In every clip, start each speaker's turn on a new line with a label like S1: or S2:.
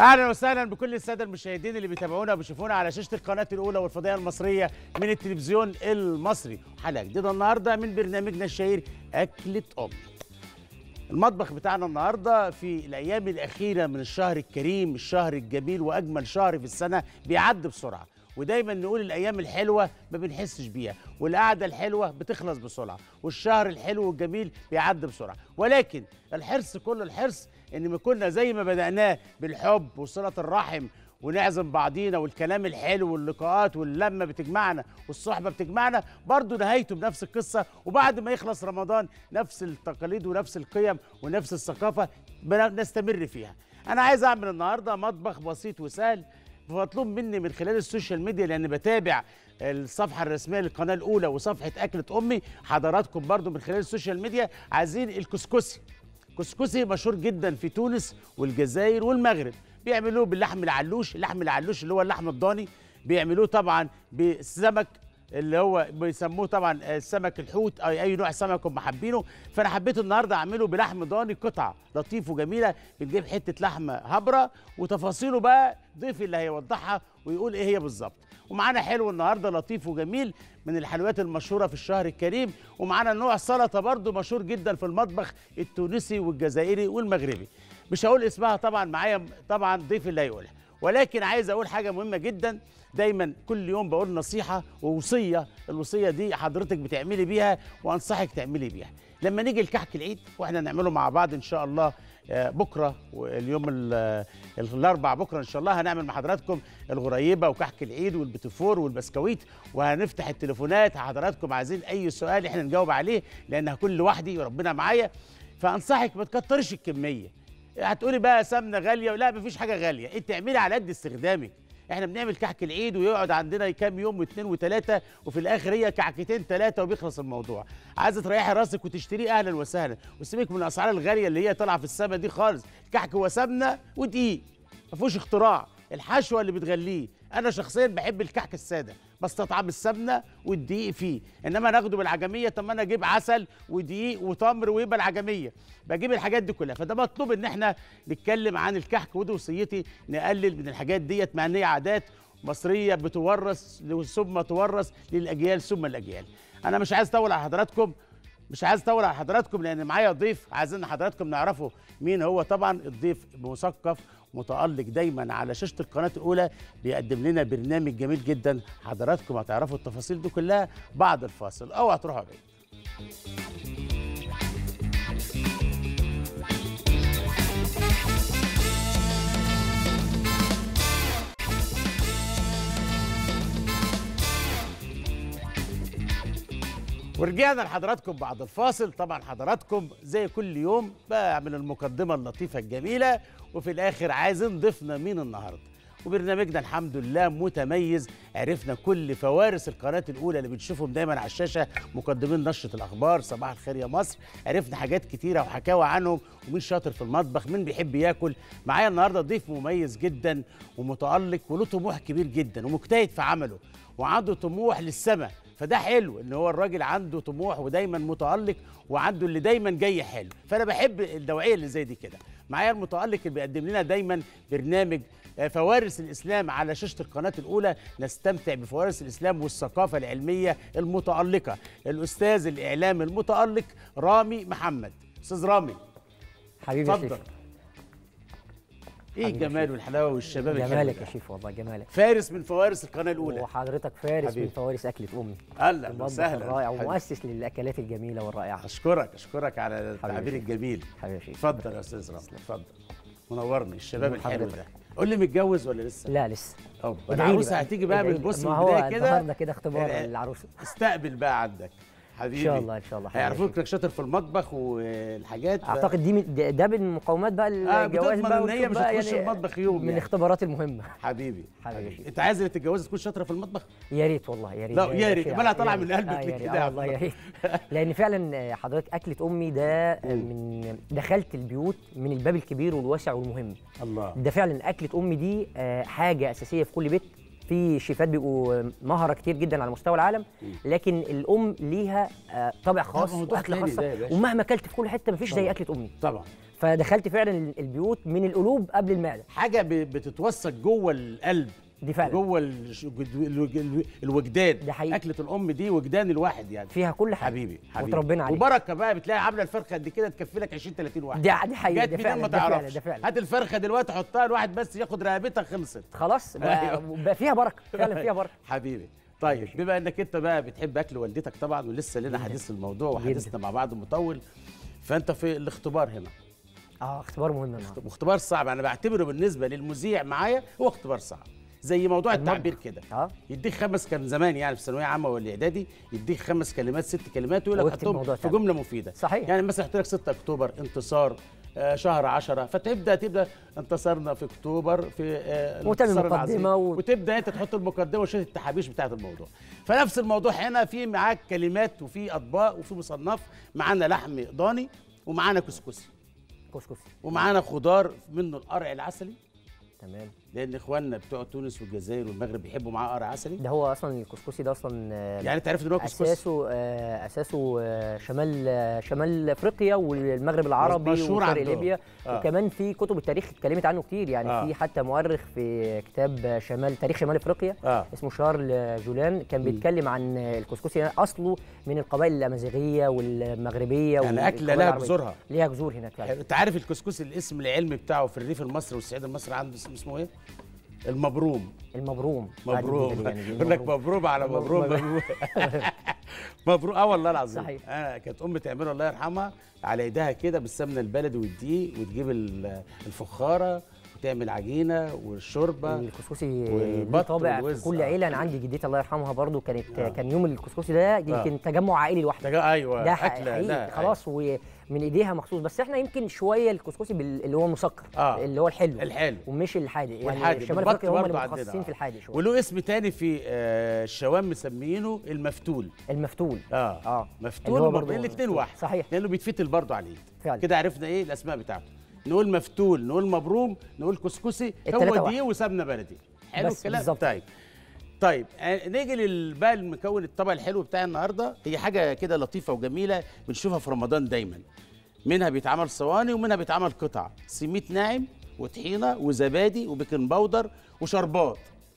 S1: اهلا وسهلا بكل الساده المشاهدين اللي بيتابعونا وبيشوفونا على شاشه القناه الاولى والفضائيه المصريه من التلفزيون المصري حلقه جديده النهارده من برنامجنا الشهير اكله ام المطبخ بتاعنا النهارده في الايام الاخيره من الشهر الكريم الشهر الجميل واجمل شهر في السنه بيعدي بسرعه ودايما نقول الايام الحلوه ما بنحسش بيها والقعده الحلوه بتخلص بسرعه والشهر الحلو والجميل بيعدي بسرعه ولكن الحرص كل الحرص ان ما كنا زي ما بداناه بالحب وصله الرحم ونعزم بعضينا والكلام الحلو واللقاءات واللمه بتجمعنا والصحبه بتجمعنا برضه نهايته بنفس القصه وبعد ما يخلص رمضان نفس التقاليد ونفس القيم ونفس الثقافه نستمر فيها انا عايز اعمل النهارده مطبخ بسيط وسهل مطلوب مني من خلال السوشيال ميديا لان بتابع الصفحه الرسميه للقناه الاولى وصفحه اكله امي حضراتكم برضو من خلال السوشيال ميديا عايزين الكسكسي كسكسي مشهور جدا في تونس والجزائر والمغرب بيعملوه باللحم العلوش اللحم العلوش اللي هو اللحم الضاني بيعملوه طبعا بالسمك اللي هو بيسموه طبعا سمك الحوت او اي نوع سمك هم حابينه فانا حبيت النهارده اعمله بلحم ضاني قطعه لطيف وجميله بنجيب حته لحمه هبره وتفاصيله بقى ضيفي اللي هيوضحها ويقول ايه هي بالظبط ومعانا حلو النهارده لطيف وجميل من الحلويات المشهوره في الشهر الكريم ومعانا نوع سلطه برضو مشهور جدا في المطبخ التونسي والجزائري والمغربي مش هقول اسمها طبعا معايا طبعا ضيفي اللي هيقولها ولكن عايز اقول حاجه مهمه جدا دايما كل يوم بقول نصيحه ووصيه الوصيه دي حضرتك بتعملي بيها وانصحك تعملي بيها لما نيجي الكحك العيد واحنا نعمله مع بعض ان شاء الله بكره واليوم الاربع بكره ان شاء الله هنعمل مع حضراتكم الغريبه وكحك العيد والبتفور والبسكويت وهنفتح التليفونات حضراتكم عايزين اي سؤال احنا نجاوب عليه لان هكون لوحدي وربنا معايا فانصحك ما تكترش الكميه هتقولي بقى سمنه غاليه لا مفيش حاجه غاليه انت اعملي على قد استخدامك احنا بنعمل كحك العيد ويقعد عندنا كام يوم واثنين وثلاثه وفي الاخر هي كعكتين ثلاثه وبيخلص الموضوع عايزه تريحي راسك وتشتريه اهلا وسهلا وسيبك من الاسعار الغاليه اللي هي طالعه في السما دي خالص الكحك هو سمنه ودقيق ما فيهوش اختراع الحشوه اللي بتغليه انا شخصيا بحب الكحك الساده بستطعم السمنه والدقيق فيه انما ناخده بالعجميه طب ما انا اجيب عسل ودقيق وتمر ويبقى العجميه بجيب الحاجات دي كلها فده مطلوب ان احنا نتكلم عن الكحك ودي وصيتي نقلل من الحاجات ديت مع ان هي عادات مصريه بتورث ثم تورث للاجيال ثم الاجيال انا مش عايز اطول على حضراتكم مش عايز اطول على حضراتكم لان معايا ضيف عايزين حضراتكم نعرفوا مين هو طبعا الضيف مثقف متألق دايما على شاشة القناة الأولى بيقدم لنا برنامج جميل جدا حضراتكم هتعرفوا التفاصيل دي كلها بعد الفاصل أوعى تروحوا بعيد ورجعنا لحضراتكم بعد الفاصل طبعا حضراتكم زي كل يوم بعمل المقدمه اللطيفه الجميله وفي الاخر عايزين ضيفنا مين النهارده وبرنامجنا الحمد لله متميز عرفنا كل فوارس القناه الاولى اللي بنشوفهم دايما على الشاشه مقدمين نشره الاخبار صباح الخير يا مصر عرفنا حاجات كتيره وحكاوى عنهم ومين شاطر في المطبخ مين بيحب ياكل معايا النهارده ضيف مميز جدا ومتالق وله طموح كبير جدا ومجتهد في عمله وعنده طموح للسماء فده حلو ان هو الراجل عنده طموح ودايما متالق وعنده اللي دايما جاي حلو فانا بحب النوعيه اللي زي دي كده معايا المتالق اللي بيقدم لنا دايما برنامج فوارس الاسلام على شاشه القناه الاولى نستمتع بفوارس الاسلام والثقافه العلميه المتالقه الاستاذ الاعلامي المتالق رامي محمد استاذ رامي
S2: حبيبي
S1: اتفضل ايه الجمال والحلاوه والشباب
S2: جمالك يا شيف والله جمالك
S1: فارس من فوارس القناه الاولى
S2: وحضرتك فارس
S1: حبيبي.
S2: من فوارس اكله امي
S1: اهلا
S2: المطبخ
S1: وسهلا
S2: الرائع
S1: حبيبي.
S2: ومؤسس للاكلات الجميله والرائعه
S1: اشكرك اشكرك على التعبير
S2: شيخ.
S1: الجميل
S2: حبيبي يا شيخ
S1: اتفضل يا استاذ رامي اتفضل منورني الشباب
S2: نور
S1: الحلو
S2: حضرتك.
S1: ده قول لي متجوز ولا لسه
S2: لا لسه
S1: طب
S2: ادعي لي
S1: العروسه
S2: بقى.
S1: هتيجي بقى
S2: ادعي
S1: من
S2: لي.
S1: بص
S2: ما
S1: من
S2: هو
S1: البدايه كده
S2: النهارده كده اختبار
S1: آه،
S2: للعروسه
S1: استقبل بقى عندك حبيبي
S2: ان شاء الله ان شاء الله حبيبي يا
S1: هيعرفوك
S2: شيخ.
S1: انك شاطر في المطبخ والحاجات
S2: اعتقد دي من- ده- ده من مقومات بقى الجواز
S1: بتضمن
S2: بقى
S1: إن هي
S2: وتشوف
S1: مش
S2: بقى
S1: هتخش المطبخ يوم
S2: من
S1: يعني.
S2: الاختبارات المهمه
S1: حبيبي
S2: حبيبي.
S1: حبيبي انت عايز اللي تتجوز تكون شاطره في المطبخ
S2: يا ريت والله يا ريت
S1: لا، يا ريت.
S2: شيء-
S1: أمال هطلع
S2: يا
S1: من
S2: ريت.
S1: قلبك
S2: آه،
S1: ليه
S2: يا ريت.
S1: كده يا
S2: آه والله يا
S1: عم؟
S2: ريت لان فعلا آه، حضرتك اكله امي ده آه، من دخلت البيوت من الباب الكبير والواسع والمهم
S1: الله
S2: ده فعلا اكله امي دي آه، حاجه اساسيه في كل بيت في شيفات بيبقوا مهره كتير جدا على مستوى العالم لكن الام ليها آه، طابع خاص
S1: موضوع
S2: واكله
S1: تاني ده يا
S2: خاصه
S1: باشا.
S2: ومهما اكلت في كل حته مفيش زي
S1: طبعا.
S2: اكله امي
S1: طبعا
S2: فدخلت فعلا البيوت من القلوب قبل المعده
S1: حاجه ب- بتتوثق جوه القلب
S2: دي فعلا
S1: جوه الش- الوج- الوج- الوجدان
S2: ده حقيقي.
S1: اكله الام دي وجدان الواحد يعني
S2: فيها كل حاجه
S1: حبيبي حبيبي
S2: وتربينا عليه
S1: وبركه بقى بتلاقي عامله الفرخه قد كده تكفي لك 20 30 واحد
S2: دي دي حقيقه
S1: جت
S2: ده
S1: منين
S2: فعلا
S1: ما
S2: ده فعلا
S1: تعرفش
S2: ده فعلا
S1: هات الفرخه دلوقتي حطها الواحد بس ياخد رقبتها خلصت
S2: خلاص بقى,
S1: أيوه.
S2: بقى فيها بركه فعلا فيها بركه
S1: حبيبي طيب بما انك انت بقى بتحب اكل والدتك طبعا ولسه لنا حديث الموضوع وحديثنا مع بعض مطول فانت في الاختبار هنا
S2: اه اختبار مهم النهارده
S1: واختبار صعب انا بعتبره بالنسبه للمذيع معايا هو اختبار صعب زي موضوع
S2: المطبخ.
S1: التعبير كده
S2: اه
S1: يديك خمس كان زمان يعني في الثانويه عامه ولا اعدادي يديك خمس كلمات ست كلمات ويقول لك
S2: واكتب
S1: حطهم
S2: موضوع
S1: في
S2: فعلا.
S1: جمله مفيده
S2: صحيح.
S1: يعني مثلا يحط لك 6 اكتوبر انتصار آه، شهر 10 فتبدا تبدا انتصرنا في اكتوبر في آه،
S2: وتعمل
S1: الانتصار
S2: مقدمة
S1: العظيم.
S2: و-
S1: وتبدا انت تحط المقدمه وشويه التحابيش بتاعه الموضوع فنفس الموضوع هنا في معاك كلمات وفي اطباق وفي مصنف معانا لحم ضاني ومعانا كسكسي
S2: كسكسي
S1: ومعانا خضار منه القرع العسلي
S2: تمام
S1: لان اخواننا بتوع تونس والجزائر والمغرب بيحبوا معاه قرع عسلي
S2: ده هو اصلا الكسكسي ده اصلا آه،
S1: يعني انت عرفت ان هو كسكسي
S2: اساسه آه، اساسه آه، شمال آه، شمال افريقيا والمغرب العربي
S1: مشهور
S2: وشرق
S1: عندهم.
S2: ليبيا
S1: آه.
S2: وكمان في كتب التاريخ اتكلمت عنه كتير يعني
S1: آه.
S2: في حتى مؤرخ في كتاب شمال تاريخ شمال افريقيا
S1: اه
S2: اسمه شارل جولان كان بيتكلم عن الكسكسي اصله من القبائل الامازيغيه والمغربيه
S1: يعني اكله
S2: والقبائل
S1: لها
S2: العربية.
S1: جذورها
S2: ليها جذور هناك فعلا
S1: انت عارف الكسكسي الاسم العلمي بتاعه في الريف المصري والصعيد المصري عنده اسم اسمه ايه؟ المبروم
S2: المبروم آه، دي
S1: مبروم
S2: جديدة دي، دي
S1: يقول لك
S2: المبروم.
S1: مبروم على مبروم
S2: مبروم.
S1: مبروم مبروم اه والله العظيم
S2: صحيح.
S1: انا كانت امي تعمله الله يرحمها على ايدها كده بالسمنه البلدي والدقيق وتجيب ال- الفخاره وتعمل عجينه والشوربه
S2: الكسكسي ليه
S1: والبط
S2: طابع في
S1: والوز،
S2: كل
S1: آه.
S2: عيله انا عندي جدتي الله يرحمها برضو كانت
S1: آه.
S2: كان يوم الكسكسي ده يمكن تجمع عائلي لوحده
S1: ده ايوه
S2: ده
S1: اكله
S2: حقيقي
S1: لا
S2: خلاص ومن ايديها مخصوص بس احنا يمكن شويه الكسكسي بال- اللي هو المسكر
S1: آه.
S2: اللي هو الحلو
S1: الحلو
S2: ومش الحادق يعني
S1: والحادق
S2: شمال
S1: البط
S2: افريقيا هم اللي
S1: برضه عندنا،
S2: متخصصين
S1: آه.
S2: في الحادق شويه
S1: وله اسم تاني في آه، الشوام مسمينه المفتول
S2: المفتول
S1: اه
S2: اه
S1: مفتول
S2: اللي هو
S1: ومبروم
S2: برضه
S1: الاثنين واحد
S2: صحيح
S1: لانه بيتفتل برضه على الايد
S2: فعلا.
S1: كده عرفنا ايه الاسماء بتاعته نقول مفتول نقول مبروم نقول كسكسي
S2: التلاتة
S1: هو
S2: واحد.
S1: دي وسمنه بلدي حلو
S2: بس
S1: الكلام
S2: بالظبط.
S1: طيب طيب آه، نيجي لل- بقى المكون الطبق الحلو بتاع النهارده هي حاجه كده لطيفه وجميله بنشوفها في رمضان دايما منها بيتعمل صواني ومنها بيتعمل قطع سميت ناعم وطحينه وزبادي وبيكنج باودر وشربات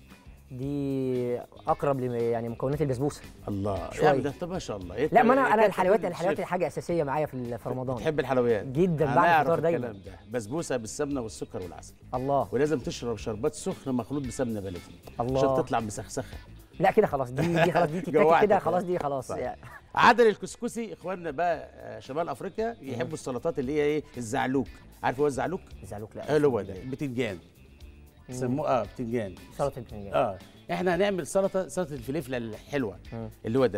S2: دي اقرب ل يعني مكونات البسبوسه
S1: الله
S2: شوية.
S1: يا ده طب ما شاء الله إيه
S2: لا ما
S1: إيه
S2: انا انا
S1: كده
S2: الحلويات
S1: تقول
S2: الحلويات
S1: الشيف؟
S2: دي حاجه اساسيه معايا في ال- في رمضان
S1: بتحب الحلويات
S2: جدا
S1: أنا
S2: بعد
S1: أعرف
S2: الفطار دايما.
S1: الكلام ده بسبوسه بالسمنه والسكر والعسل
S2: الله
S1: ولازم تشرب شربات سخن مخلوط بسمنه بلدي
S2: الله.
S1: عشان تطلع مسخسخه
S2: لا كده خلاص دي دي خلاص دي تتاكل
S1: جوعتك
S2: كده
S1: يا.
S2: خلاص دي خلاص
S1: طيب.
S2: يعني
S1: عدل الكسكسي اخواننا بقى آه، شمال افريقيا يحبوا السلطات اللي هي ايه الزعلوك عارف هو الزعلوك
S2: زعلوك لا
S1: حلو هو ده البتنجان سموه اه بتنجان
S2: سلطه البتنجان
S1: اه احنا هنعمل سلطه سلطه الفلفله الحلوه
S2: مم.
S1: اللي هو ده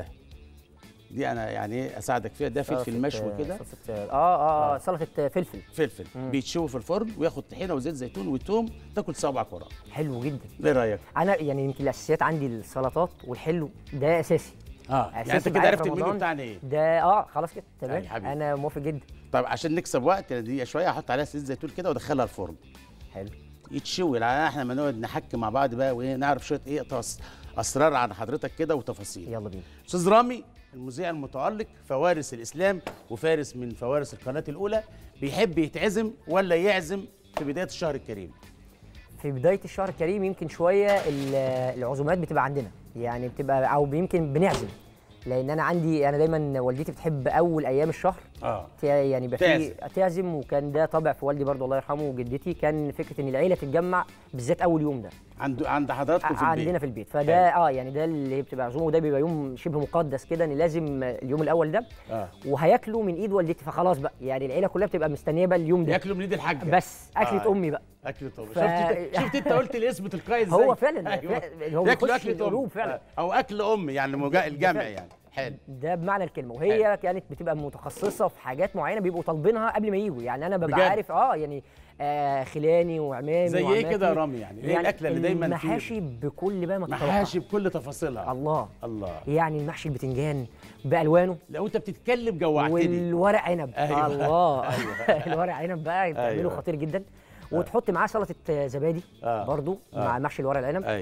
S1: دي انا يعني ايه اساعدك فيها ده فلفل
S2: سلطة-
S1: مشوي كده
S2: سلطة- اه اه اه سلطه فلفل
S1: فلفل بيتشوي في الفرن وياخد طحينه وزيت زيتون وتوم تاكل صوابعك وراه
S2: حلو جدا
S1: ايه رايك
S2: انا يعني يمكن الاساسيات عندي السلطات والحلو ده اساسي
S1: اه يعني انت
S2: أساسي
S1: كده
S2: معايا
S1: عرفت
S2: في
S1: المنيو
S2: رمضان.
S1: بتاعنا ايه
S2: ده اه خلاص كده
S1: يا
S2: تمام
S1: حبيبي.
S2: انا موافق جدا
S1: طيب عشان نكسب وقت دقيقه شويه هحط عليها زيت زيتون كده وادخلها الفرن
S2: حلو
S1: يتشوي لان احنا ما نقعد نحكي مع بعض بقى وايه نعرف شويه ايه تص- اسرار عن حضرتك كده وتفاصيل
S2: يلا بينا
S1: استاذ رامي المذيع المتالق فوارس الاسلام وفارس من فوارس القناه الاولى بيحب يتعزم ولا يعزم في بدايه الشهر الكريم
S2: في بدايه الشهر الكريم يمكن شويه ال- العزومات بتبقى عندنا يعني بتبقى او يمكن بنعزم لان انا عندي انا دايما والدتي بتحب اول ايام الشهر
S1: اه
S2: ت- يعني يبقى
S1: تعزم.
S2: في تعزم وكان ده طبع في والدي برضه الله يرحمه وجدتي كان فكره ان العيله تتجمع بالذات اول يوم ده
S1: عند عند حضراتكم في البيت
S2: عندنا في البيت فده اه يعني ده اللي بتبقى عزومه وده بيبقى يوم شبه مقدس كده ان لازم اليوم الاول ده
S1: اه
S2: وهياكلوا من ايد والدتي فخلاص بقى يعني العيله كلها بتبقى مستنيه بقى اليوم ده
S1: ياكلوا من ايد الحاجه
S2: بس اكله
S1: آه.
S2: امي بقى
S1: اكل طبعا
S2: ف-
S1: شفت انت شفت انت قلت الاسم تلقائي ازاي
S2: هو فعلا
S1: أيوة.
S2: فعلا- هو
S1: ياكلوا
S2: بيخش
S1: اكل ام
S2: القلوب فعلا.
S1: آه. او اكل ام يعني مجا- الجمع
S2: فعلا.
S1: يعني حلو
S2: ده بمعنى الكلمه وهي كانت بتبقى متخصصه في حاجات معينه بيبقوا طالبينها قبل ما يجوا يعني انا ببقى
S1: بجد؟
S2: عارف اه يعني آه خلاني وعمامي
S1: زي ايه
S2: وعماتي.
S1: كده يا رامي يعني ايه الاكله اللي دايما
S2: المحاشي بكل بقى ما تتوقع.
S1: محاشي بكل تفاصيلها
S2: الله
S1: الله
S2: يعني المحشي البتنجان بالوانه
S1: لو انت بتتكلم جوعتني
S2: والورق عنب
S1: أيوة.
S2: الله
S1: أيوة.
S2: الورق عنب بقى بتعمله
S1: أيوة.
S2: خطير جدا وتحط معاه سلطه زبادي
S1: آه.
S2: برضو
S1: آه.
S2: مع محشي الورق العنب
S1: ايوه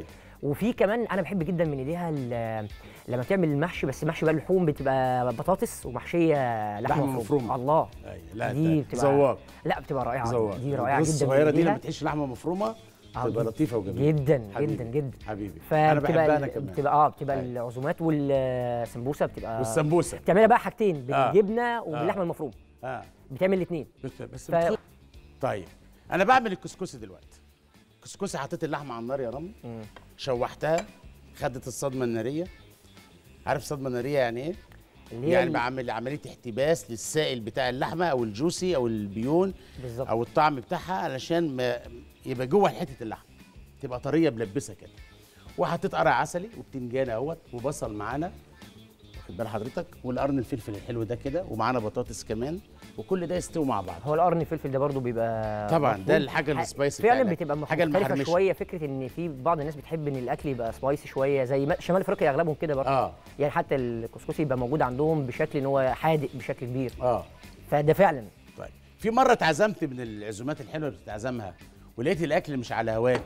S2: وفي كمان انا بحب جدا من ايديها ال- لما تعمل المحشي بس محشي بقى اللحوم بتبقى بطاطس ومحشيه لحمه
S1: لحمة
S2: مفرومه
S1: مفرومة.
S2: الله
S1: أيوة. لا
S2: دي
S1: أنت
S2: بتبقى-
S1: ذواق
S2: لا بتبقى رائعه
S1: ذواق
S2: دي رائعه
S1: الفلوس
S2: جدا من
S1: الصغيره دي
S2: إيديها.
S1: لما تعيش لحمه مفرومه
S2: آه،
S1: تبقى
S2: جد-
S1: لطيفه وجميله
S2: جدا
S1: حبيبي.
S2: جدا جدا
S1: حبيبي انا
S2: فبتبقى
S1: بحبها انا
S2: ال-
S1: كمان
S2: بتبقى اه بتبقى
S1: أيوة.
S2: العزومات والسمبوسه بتبقى
S1: والسمبوسه
S2: بتعملها بقى حاجتين
S1: آه.
S2: بالجبنه وباللحمه المفرومه
S1: اه
S2: بتعمل الاثنين
S1: بس بس
S2: ف-
S1: بتخ- طيب انا بعمل الكسكسي دلوقتي الكسكسي حطيت اللحمه على النار يا رامي شوحتها خدت الصدمه الناريه عارف الصدمه الناريه يعني ايه
S2: اللي هي
S1: يعني
S2: ال-
S1: بعمل عمليه احتباس للسائل بتاع اللحمه او الجوسي او البيون
S2: بالظبط
S1: او الطعم بتاعها علشان ما يبقى جوه حته اللحمه تبقى طريه ملبسه كده وحطيت قرع عسلي وبتنجان اهوت وبصل معانا واخد بال حضرتك والقرن الفلفل الحلو ده كده ومعانا بطاطس كمان وكل ده يستوي مع بعض
S2: هو القرن الفلفل ده برضو بيبقى
S1: طبعا
S2: مطلوب.
S1: ده الحاجه
S2: ح-
S1: السبايسي
S2: فعلا
S1: بتاع
S2: بتبقى
S1: الأكل. حاجه
S2: مختلفه
S1: المحرمشه
S2: شويه فكره ان في بعض الناس بتحب ان الاكل يبقى سبايسي شويه زي ما- شمال افريقيا اغلبهم كده برضه
S1: اه
S2: يعني حتى الكسكسي يبقى موجود عندهم بشكل ان هو حادق بشكل كبير
S1: اه
S2: فده فعلا
S1: طيب في مره اتعزمت من العزومات الحلوه اللي بتتعزمها ولقيت الاكل مش على هواك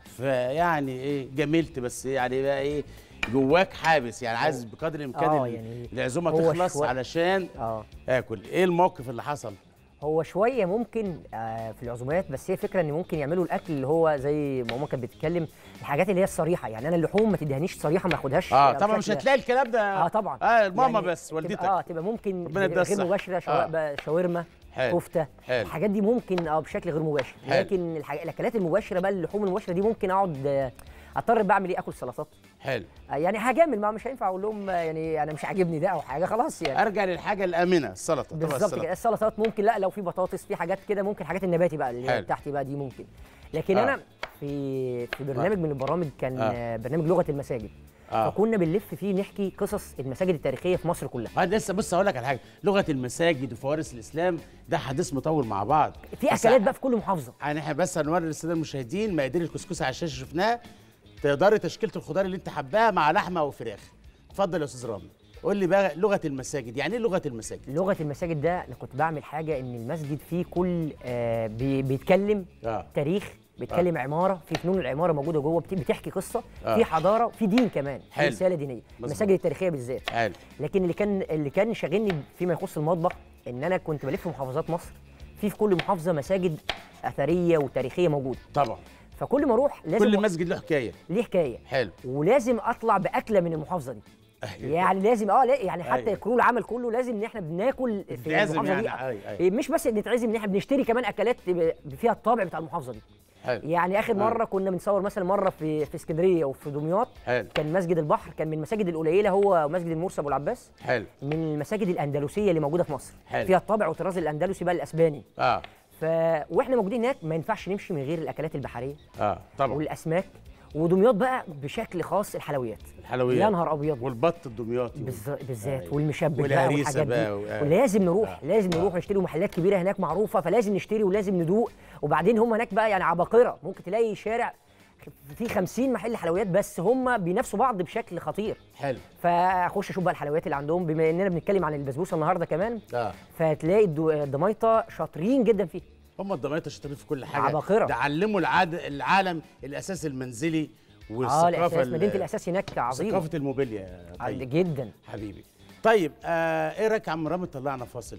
S1: فيعني ايه جملت بس يعني بقى ايه جواك حابس يعني عايز بقدر الامكان
S2: آه،
S1: ال-
S2: يعني
S1: العزومه
S2: هو
S1: تخلص
S2: شوية-
S1: علشان
S2: اه
S1: اكل ايه الموقف اللي حصل
S2: هو شويه ممكن آه في العزومات بس هي فكره ان ممكن يعملوا الاكل اللي هو زي ما ماما كانت بتتكلم الحاجات اللي هي الصريحه يعني انا اللحوم ما تديهانيش صريحه ما اخدهاش
S1: اه
S2: آه،
S1: طبعا مش
S2: بشكل-
S1: هتلاقي الكلام ده
S2: اه طبعا
S1: اه ماما
S2: يعني
S1: بس
S2: تبقى-
S1: والدتك
S2: اه تبقى ممكن
S1: ربنا يديها
S2: غير
S1: الصحة.
S2: مباشره شوا...
S1: آه.
S2: بقى شاورما
S1: حلو.
S2: كفته
S1: حلو.
S2: الحاجات دي ممكن اه بشكل غير مباشر
S1: حلو.
S2: لكن الحاجات الاكلات المباشره بقى اللحوم المباشره دي ممكن اقعد آه، اضطر بعمل ايه اكل سلطات
S1: حلو
S2: آه، يعني هجامل ما مش هينفع اقول لهم آه، يعني انا مش عاجبني ده او حاجه خلاص يعني
S1: ارجع للحاجه الامنه السلطه طبعا
S2: بالظبط
S1: السلطة.
S2: كده السلطات ممكن لا لو في بطاطس في حاجات كده ممكن حاجات النباتي بقى اللي هي
S1: حلو.
S2: بتاعتي بقى دي ممكن لكن
S1: آه.
S2: انا في في برنامج من البرامج كان
S1: آه.
S2: آه. برنامج لغه المساجد
S1: آه.
S2: فكنا بنلف فيه نحكي قصص المساجد التاريخيه في مصر كلها
S1: اه لسه بص هقول لك على حاجه لغه المساجد وفوارس الاسلام ده حديث مطول مع بعض
S2: في
S1: بس
S2: اكلات بقى في كل محافظه
S1: يعني احنا بس هنوري للساده المشاهدين مقادير الكسكسي على الشاشه شفناها تقدري تشكيله الخضار اللي انت حباها مع لحمه او فراخ اتفضل يا استاذ رامي قول لي بقى لغه المساجد يعني ايه لغه المساجد
S2: لغه المساجد ده انا كنت بعمل حاجه ان المسجد فيه كل آه بي بيتكلم
S1: اه
S2: تاريخ بيتكلم آه. عماره في فنون العماره موجوده جوه بت- بتحكي قصه
S1: آه.
S2: في حضاره في دين كمان في
S1: حلو.
S2: رساله دينيه
S1: مظبوط.
S2: المساجد التاريخيه بالذات
S1: حلو
S2: لكن اللي كان اللي كان شاغلني فيما يخص المطبخ ان انا كنت بلف محافظات مصر في في كل محافظه مساجد اثريه وتاريخيه موجوده
S1: طبعا
S2: فكل ما اروح لازم
S1: كل مسجد له حكايه
S2: ليه حكايه
S1: حلو
S2: ولازم اطلع باكله من المحافظه دي
S1: أيوة.
S2: يعني لازم اه لا يعني حتى
S1: أيوة.
S2: كرو العمل كله لازم ان احنا بناكل في
S1: بتتعزم
S2: المحافظه
S1: يعني،
S2: دي
S1: أيوة، أيوة.
S2: مش بس نتعزم ان احنا بنشتري كمان اكلات فيها الطابع بتاع المحافظه دي
S1: حلو
S2: يعني اخر مره كنا بنصور مثلا مره في في اسكندريه وفي دمياط
S1: حلو
S2: كان مسجد البحر كان من المساجد القليله هو مسجد المرسى ابو العباس
S1: حلو
S2: من المساجد الاندلسيه اللي موجوده في مصر
S1: حلو.
S2: فيها الطابع والطراز الاندلسي بقى الاسباني
S1: اه
S2: ف واحنا موجودين هناك ما ينفعش نمشي من غير الاكلات البحريه
S1: اه طبعا
S2: والاسماك ودمياط بقى بشكل خاص الحلويات
S1: الحلويات
S2: يا نهار ابيض
S1: والبط الدمياطي
S2: بالز- بالذات
S1: أيوة.
S2: والمشبك بقى
S1: والهريسة
S2: والحاجات دي
S1: بقى و- آه.
S2: ولازم نروح
S1: آه.
S2: لازم نروح نشتري محلات كبيره هناك معروفه فلازم نشتري ولازم ندوق وبعدين هم هناك بقى يعني عباقره ممكن تلاقي شارع في 50 محل حلويات بس هم بينافسوا بعض بشكل خطير
S1: حلو
S2: فاخش اشوف بقى الحلويات اللي عندهم بما اننا بنتكلم عن البسبوسه النهارده كمان
S1: اه
S2: فتلاقي الدو- الدميطه شاطرين جدا فيه
S1: هم الضمايطه شاطرين في كل حاجه
S2: عباقرة.
S1: ده علموا العاد العالم الاساس المنزلي
S2: اه
S1: والثقافه
S2: الاساس
S1: ال-
S2: مدينه الاساس هناك عظيمه
S1: ثقافه الموبيليا يا طيب.
S2: جدا
S1: حبيبي طيب آه ايه رايك يا عم رامي طلعنا فاصل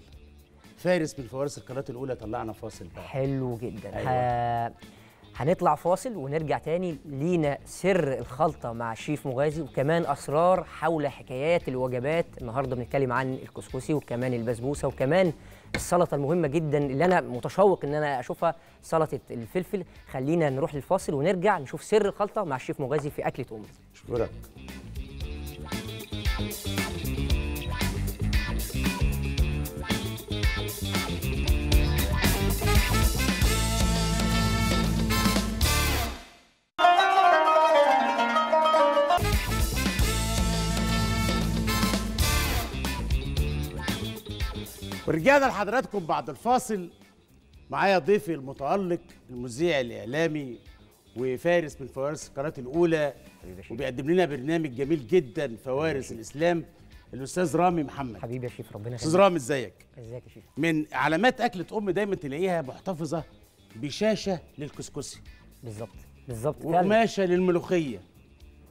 S1: فارس من فوارس القناه الاولى طلعنا فاصل بقى
S2: حلو جدا
S1: أيوة.
S2: ه... هنطلع فاصل ونرجع تاني لينا سر الخلطة مع الشيف مغازي وكمان أسرار حول حكايات الوجبات النهاردة بنتكلم عن الكسكسي وكمان البسبوسة وكمان السلطة المهمة جدا اللي أنا متشوق إن أنا أشوفها سلطة الفلفل خلينا نروح للفاصل ونرجع نشوف سر الخلطة مع الشيف مغازي في أكلة أمي
S1: اشكرك ورجعنا لحضراتكم بعد الفاصل معايا ضيفي المتألق المذيع الإعلامي وفارس من فوارس القناة الأولى وبيقدم لنا برنامج جميل جدا فوارس الإسلام الأستاذ رامي محمد
S2: حبيبي يا شيف ربنا
S1: أستاذ
S2: يخليك
S1: رامي إزيك؟
S2: ازيك يا شيف
S1: من علامات أكلة أم دايما تلاقيها محتفظة بشاشة للكسكسي
S2: بالظبط بالظبط فعلا
S1: وقماشة للملوخية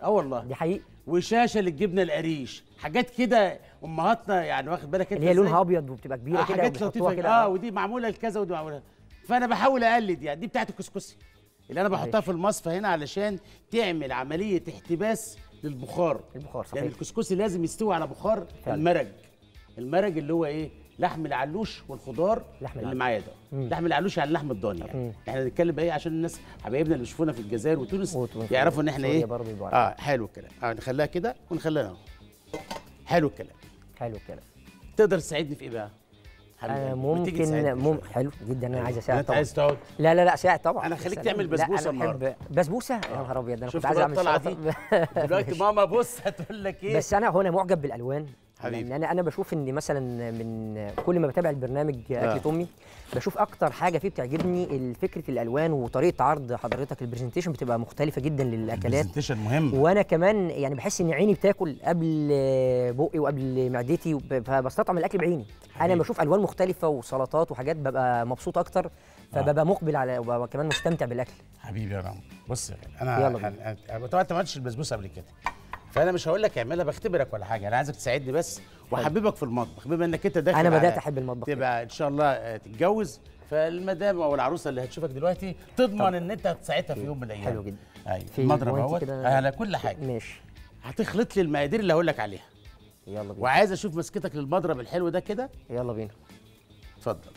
S1: اه والله
S2: دي حقيقي
S1: وشاشه للجبنه القريش حاجات كده امهاتنا يعني واخد بالك انت
S2: اللي هي
S1: إزاي؟
S2: لونها ابيض وبتبقى كبيره
S1: آه
S2: كده
S1: حاجات
S2: وبيحطوها
S1: لطيفه
S2: كده
S1: اه ودي معموله لكذا ودي معموله فانا بحاول اقلد يعني دي بتاعت الكسكسي اللي انا بحطها
S2: ماشي.
S1: في المصفى هنا علشان تعمل عمليه احتباس للبخار
S2: البخار
S1: لان
S2: صحيح
S1: الكسكسي لازم يستوي على بخار
S2: فعلا.
S1: المرج المرج اللي هو ايه لحم العلوش والخضار
S2: لحم
S1: اللي
S2: العلوش.
S1: معايا ده
S2: مم.
S1: لحم العلوش يعني لحم الضاني يعني
S2: مم.
S1: احنا بنتكلم بايه عشان الناس حبايبنا اللي بيشوفونا في الجزائر وتونس
S2: وتونس
S1: يعرفوا ان احنا
S2: وسوريا
S1: ايه
S2: برضه يبقوا عارفين.
S1: اه حلو الكلام اه نخليها كده ونخليها اهو حلو الكلام
S2: حلو الكلام
S1: تقدر تساعدني في ايه بقى حبيبي
S2: انا
S1: قلبي؟ ما تيجي
S2: ممكن
S1: تساعدني
S2: مم...
S1: شوية.
S2: حلو جدا انا عايز
S1: أيوة.
S2: اساعد
S1: انت
S2: طبعا
S1: عايز تقعد
S2: لا لا لا ساعد طبعا
S1: أنا هخليك
S2: بس
S1: تعمل
S2: لا،
S1: بسبوسة
S2: أنا بحب-
S1: النهاردة.
S2: بسبوسه يا نهار ابيض انا
S1: شفت
S2: كنت عايز
S1: بقى
S2: اعمل
S1: الطلعة
S2: سلطه
S1: دلوقتي ماما بص هتقول لك ايه
S2: بس انا هو انا معجب بالالوان
S1: حبيبي.
S2: لان انا انا بشوف ان مثلا من كل ما بتابع البرنامج اكله امي بشوف اكتر حاجه فيه بتعجبني فكره الالوان وطريقه عرض حضرتك البرزنتيشن بتبقى مختلفه جدا للاكلات
S1: برزنتيشن مهم
S2: وانا كمان يعني بحس ان عيني بتاكل قبل بقي وقبل معدتي وب- فبستطعم الاكل بعيني انا
S1: حبيبي.
S2: بشوف الوان مختلفه وسلطات وحاجات ببقى مبسوط اكتر فببقى مقبل على وببقى كمان مستمتع بالاكل
S1: حبيبي يا رام بص يا غالي، انا
S2: يلا بينا.
S1: أنا- أنا طبعا انت ما عملتش البسبوسه قبل كده فانا مش هقول لك اعملها بختبرك ولا حاجه انا عايزك تساعدني بس واحببك في المطبخ بما انك انت داخل
S2: انا
S1: على
S2: بدات احب المطبخ كده.
S1: تبقى ان شاء الله آه، تتجوز فالمدام او العروسه اللي هتشوفك دلوقتي تضمن ان انت هتساعدها في يوم من الايام
S2: حلو جدا.
S1: ايوه
S2: في
S1: المضرب
S2: جوانتي
S1: اهوت
S2: كده-
S1: على كل حاجه
S2: ماشي
S1: هتخلط لي المقادير اللي هقول لك عليها
S2: يلا بينا
S1: وعايز اشوف مسكتك للمضرب الحلو ده كده
S2: يلا بينا
S1: اتفضل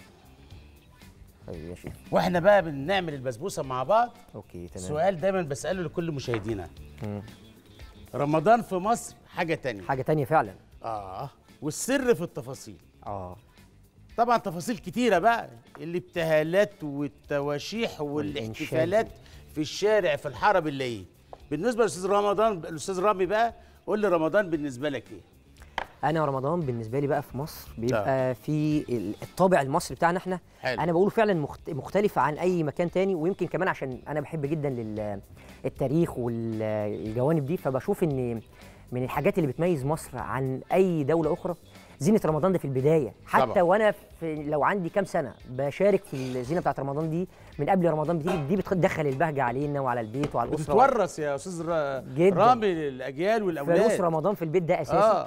S2: طيب يا شيخ
S1: واحنا بقى بنعمل البسبوسه مع بعض
S2: اوكي تمام
S1: سؤال دايما بساله لكل مشاهدينا
S2: مم.
S1: رمضان في مصر حاجه تانية
S2: حاجه تانية فعلا
S1: اه والسر في التفاصيل
S2: اه
S1: طبعا تفاصيل كتيره بقى الابتهالات والتواشيح والاحتفالات في الشارع في الحاره بالليل بالنسبه للاستاذ رمضان الاستاذ رامي بقى قول لي رمضان بالنسبه لك ايه
S2: انا رمضان بالنسبه لي بقى في مصر بيبقى في ال- الطابع المصري بتاعنا احنا
S1: حلو.
S2: انا بقوله فعلا مخت- مختلف عن اي مكان تاني ويمكن كمان عشان انا بحب جدا لل- التاريخ والجوانب دي فبشوف ان من الحاجات اللي بتميز مصر عن اي دوله اخرى زينه رمضان ده في البدايه حتى
S1: طبعا.
S2: وانا في لو عندي كام سنه بشارك في الزينه بتاعت رمضان دي من قبل رمضان بتيجي دي بتدخل البهجه علينا وعلى البيت وعلى الاسره
S1: بتتورث يا استاذ ر-
S2: جداً.
S1: رامي للاجيال
S2: فلوس
S1: والاولاد
S2: رمضان في البيت ده اساسي
S1: اه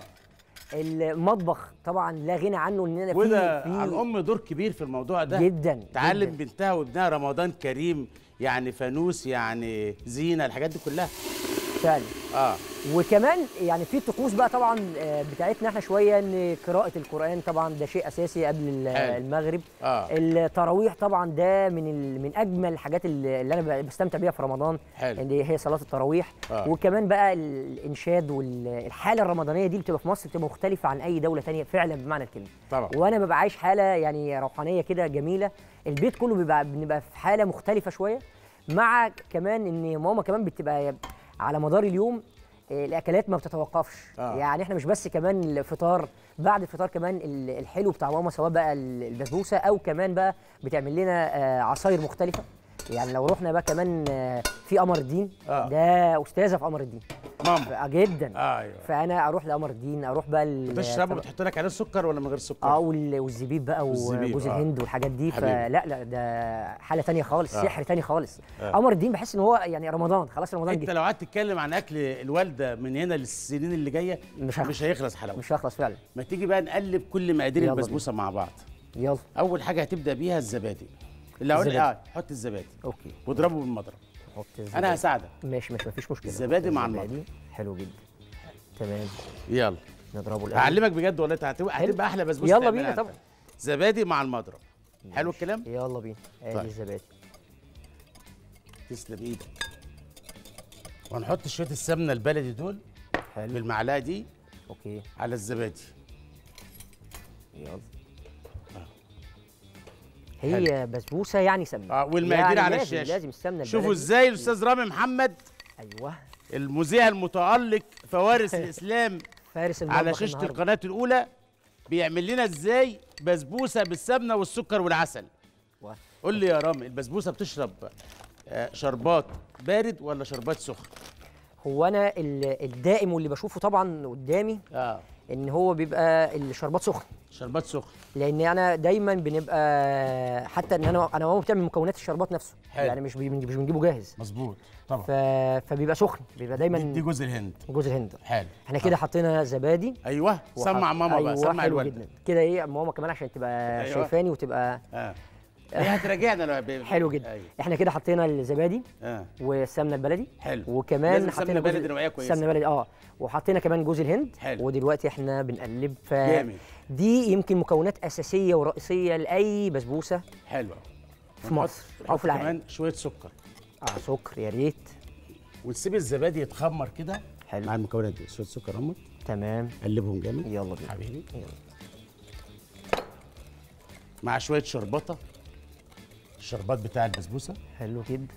S2: المطبخ طبعا لا غنى عنه اننا في
S1: وده
S2: في
S1: على الام دور كبير في الموضوع ده
S2: جدا
S1: تعلم
S2: جداً.
S1: بنتها وابنها رمضان كريم يعني فانوس يعني زينه الحاجات دي كلها
S2: فعلا
S1: اه
S2: وكمان يعني في طقوس بقى طبعا آه، بتاعتنا احنا شويه ان قراءه القران طبعا ده شيء اساسي قبل ال-
S1: حلو.
S2: المغرب
S1: اه
S2: التراويح طبعا ده من ال- من اجمل الحاجات اللي اللي انا ب- بستمتع بيها في رمضان
S1: حلو.
S2: اللي هي صلاه التراويح
S1: آه.
S2: وكمان بقى الانشاد والحاله الرمضانيه دي اللي بتبقى في مصر بتبقى مختلفه عن اي دوله تانية فعلا بمعنى الكلمه
S1: طبعا
S2: وانا ببقى عايش حاله يعني روحانيه كده جميله البيت كله بيبقى بنبقى في حاله مختلفه شويه مع كمان ان ماما كمان بتبقى على مدار اليوم آه، الاكلات ما بتتوقفش
S1: آه.
S2: يعني احنا مش بس كمان الفطار بعد الفطار كمان ال- الحلو بتاع ماما سواء بقى ال- البسبوسه او كمان بقى بتعمل لنا آه، عصاير مختلفه يعني لو رحنا بقى كمان آه، في قمر الدين
S1: آه.
S2: ده استاذه في قمر الدين
S1: ماما
S2: آه، جدا
S1: آه ايوه
S2: فانا اروح لقمر الدين اروح بقى ال-
S1: بتشربه بتحط لك عليه سكر ولا من غير سكر؟
S2: اه وال- والزبيب بقى
S1: والزبيب،
S2: وجوز
S1: آه.
S2: الهند والحاجات دي
S1: حبيبي.
S2: فلا لا ده حاله تانية خالص
S1: آه.
S2: سحر تاني خالص
S1: آه.
S2: قمر الدين بحس ان هو يعني رمضان خلاص رمضان
S1: انت
S2: جه
S1: لو قعدت تتكلم عن اكل الوالده من هنا للسنين اللي جايه
S2: مش
S1: مش هيخلص حلاوه
S2: مش هخلص فعلا
S1: ما تيجي بقى نقلب كل مقادير
S2: يلا
S1: البسبوسه مع بعض
S2: يلا
S1: اول حاجه هتبدا بيها الزبادي اللي هقول
S2: الزبادي.
S1: اه حط الزبادي
S2: اوكي
S1: واضربه بالمضرب
S2: حط الزبادي.
S1: انا هساعدك
S2: ماشي ماشي مفيش مشكله
S1: الزبادي
S2: حط
S1: مع
S2: الزبادي. حلو جدا تمام
S1: يلا
S2: نضربه الاول
S1: هعلمك بجد والله هتبقى
S2: حلو.
S1: هتبقى احلى بسبوسه
S2: يلا
S1: تعملها
S2: بينا
S1: انت.
S2: طبعا.
S1: زبادي مع المضرب حلو الكلام
S2: يلا بينا ادي
S1: طيب.
S2: الزبادي
S1: تسلم ايدك وهنحط شويه السمنه البلدي دول
S2: حلو
S1: بالمعلقه دي
S2: اوكي
S1: على الزبادي
S2: يلا هي بسبوسه يعني سمنه
S1: اه والمقادير
S2: يعني
S1: على
S2: لازم
S1: الشاشه
S2: لازم السمنه
S1: شوفوا
S2: البلدي.
S1: ازاي الاستاذ رامي محمد
S2: ايوه
S1: المذيع المتالق فوارس الاسلام
S2: فارس المطبخ
S1: على شاشه
S2: النهاردة.
S1: القناه الاولى بيعمل لنا ازاي بسبوسه بالسمنه والسكر والعسل
S2: و-
S1: قول لي يا رامي البسبوسه بتشرب آه، شربات بارد ولا شربات سخن
S2: هو انا ال- الدائم واللي بشوفه طبعا قدامي
S1: اه
S2: ان هو بيبقى الشربات سخن
S1: شربات سخن
S2: لان انا دايما بنبقى حتى ان انا انا ماما بتعمل مكونات الشربات نفسه
S1: حلو.
S2: يعني مش بي- مش بنجيبه جاهز
S1: مظبوط
S2: ف...
S1: طبعا
S2: فبيبقى سخن بيبقى
S1: دي, دي
S2: دايما
S1: جوز الهند
S2: جوز الهند
S1: حلو
S2: احنا كده حطينا زبادي
S1: ايوه سمع
S2: وحط-
S1: ماما بقى
S2: أيوة
S1: سمع
S2: حلو
S1: الوالده
S2: جدا كده ايه ماما كمان عشان تبقى
S1: أيوة.
S2: شايفاني وتبقى
S1: اه هي هتراجعنا لو ب-
S2: حلو جدا
S1: أيوة.
S2: احنا كده حطينا الزبادي
S1: اه
S2: والسمنه البلدي
S1: حلو
S2: وكمان
S1: لازم سمنة
S2: حطينا جوز-
S1: بلدي نوعية كويسة.
S2: سمنه بلدي اه وحطينا كمان جوز الهند
S1: حلو.
S2: ودلوقتي احنا بنقلب ف
S1: جامد.
S2: دي يمكن مكونات اساسيه ورئيسيه لاي بسبوسه
S1: حلو
S2: في مصر او في العالم
S1: كمان شويه سكر
S2: اه سكر يا ريت
S1: وتسيب الزبادي يتخمر كده
S2: حلو.
S1: مع المكونات دي شويه سكر هم
S2: تمام
S1: قلبهم جامد
S2: يلا بينا
S1: حبيبي
S2: يلا.
S1: مع شويه شربطه الشربات بتاع البسبوسه
S2: حلو جدا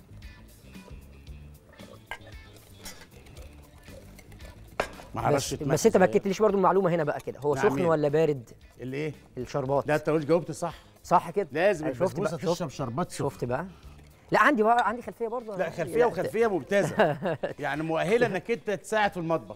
S1: مع
S2: بس,
S1: رشه
S2: بس انت ما اكدتليش برضو المعلومه هنا بقى كده هو
S1: مع
S2: سخن
S1: مين؟
S2: ولا بارد
S1: الايه
S2: الشربات
S1: لا انت قلت جاوبت صح
S2: صح كده
S1: لازم
S2: أيوة، شفت
S1: البسبوسه
S2: بقى شفت,
S1: تشرب شربات سخن
S2: شفت بقى لا عندي بقى عندي خلفيه برضو
S1: لا خلفيه وخلفيه ممتازه يعني مؤهله انك انت تساعد في المطبخ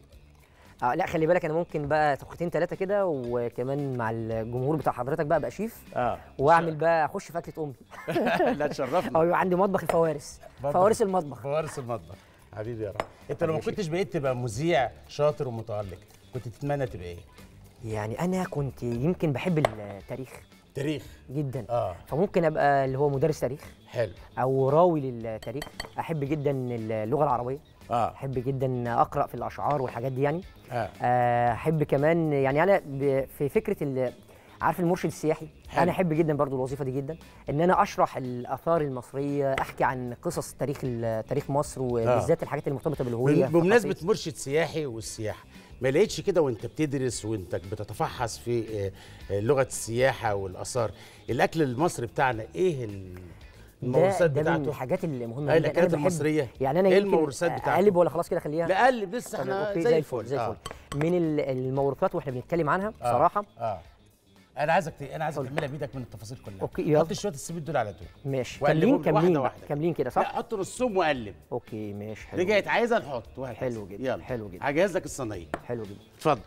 S2: اه لا خلي بالك انا ممكن بقى طبختين ثلاثه كده وكمان مع الجمهور بتاع حضرتك بقى ابقى شيف
S1: اه
S2: واعمل بقى اخش في اكله امي
S1: لا تشرفنا
S2: او يبقى عندي مطبخ الفوارس
S1: برضه.
S2: فوارس المطبخ
S1: فوارس المطبخ حبيبي يا رب انت لو ما
S2: ماشي.
S1: كنتش بقيت تبقى مذيع شاطر ومتالق كنت تتمنى تبقى ايه
S2: يعني انا كنت يمكن بحب التاريخ
S1: تاريخ
S2: جدا
S1: اه
S2: فممكن ابقى اللي هو مدرس تاريخ
S1: حلو
S2: او راوي للتاريخ احب جدا اللغه العربيه
S1: اه
S2: احب جدا اقرا في الاشعار والحاجات دي يعني
S1: اه
S2: آه، احب كمان يعني انا ب- في فكره ال- عارف المرشد السياحي
S1: حلو.
S2: انا احب جدا برضو الوظيفه دي جدا ان انا اشرح الاثار المصريه احكي عن قصص تاريخ ال- تاريخ مصر وبالذات الحاجات المرتبطه بالهويه
S1: بمناسبه
S2: الثقافية.
S1: مرشد سياحي والسياحه ما لقيتش كده وانت بتدرس وانت بتتفحص في آه، آه، لغه السياحه والاثار الاكل المصري بتاعنا ايه ال- الموروثات
S2: ده, ده من
S1: بتاعته
S2: الحاجات المهمه
S1: أي
S2: جدا
S1: الأكلات
S2: أنا بحب-
S1: المصرية.
S2: يعني انا
S1: إيه
S2: يمكن
S1: الموروثات بتاعته؟
S2: اقلب ولا خلاص كده خليها
S1: لا قلب لسه
S2: طب
S1: احنا
S2: أوكي،
S1: زي,
S2: زي الفل زي
S1: آه.
S2: الفل من ال- الموروثات واحنا بنتكلم عنها
S1: آه.
S2: بصراحه
S1: اه انا عايزك ت- انا عايزك
S2: قول.
S1: تعملها بايدك من التفاصيل كلها
S2: أوكي، يلا.
S1: حط شويه السميد دول على طول
S2: ماشي
S1: وقلبهم
S2: كاملين
S1: واحدة
S2: كاملين
S1: واحدة.
S2: كاملين كده
S1: لا
S2: صح
S1: حط نصهم وقلب
S2: اوكي ماشي حلو
S1: رجعت عايزه نحط وهكذا.
S2: حلو جدا،
S1: يلا
S2: حلو جدا.
S1: هجهز لك الصينيه
S2: حلو جدا
S1: اتفضل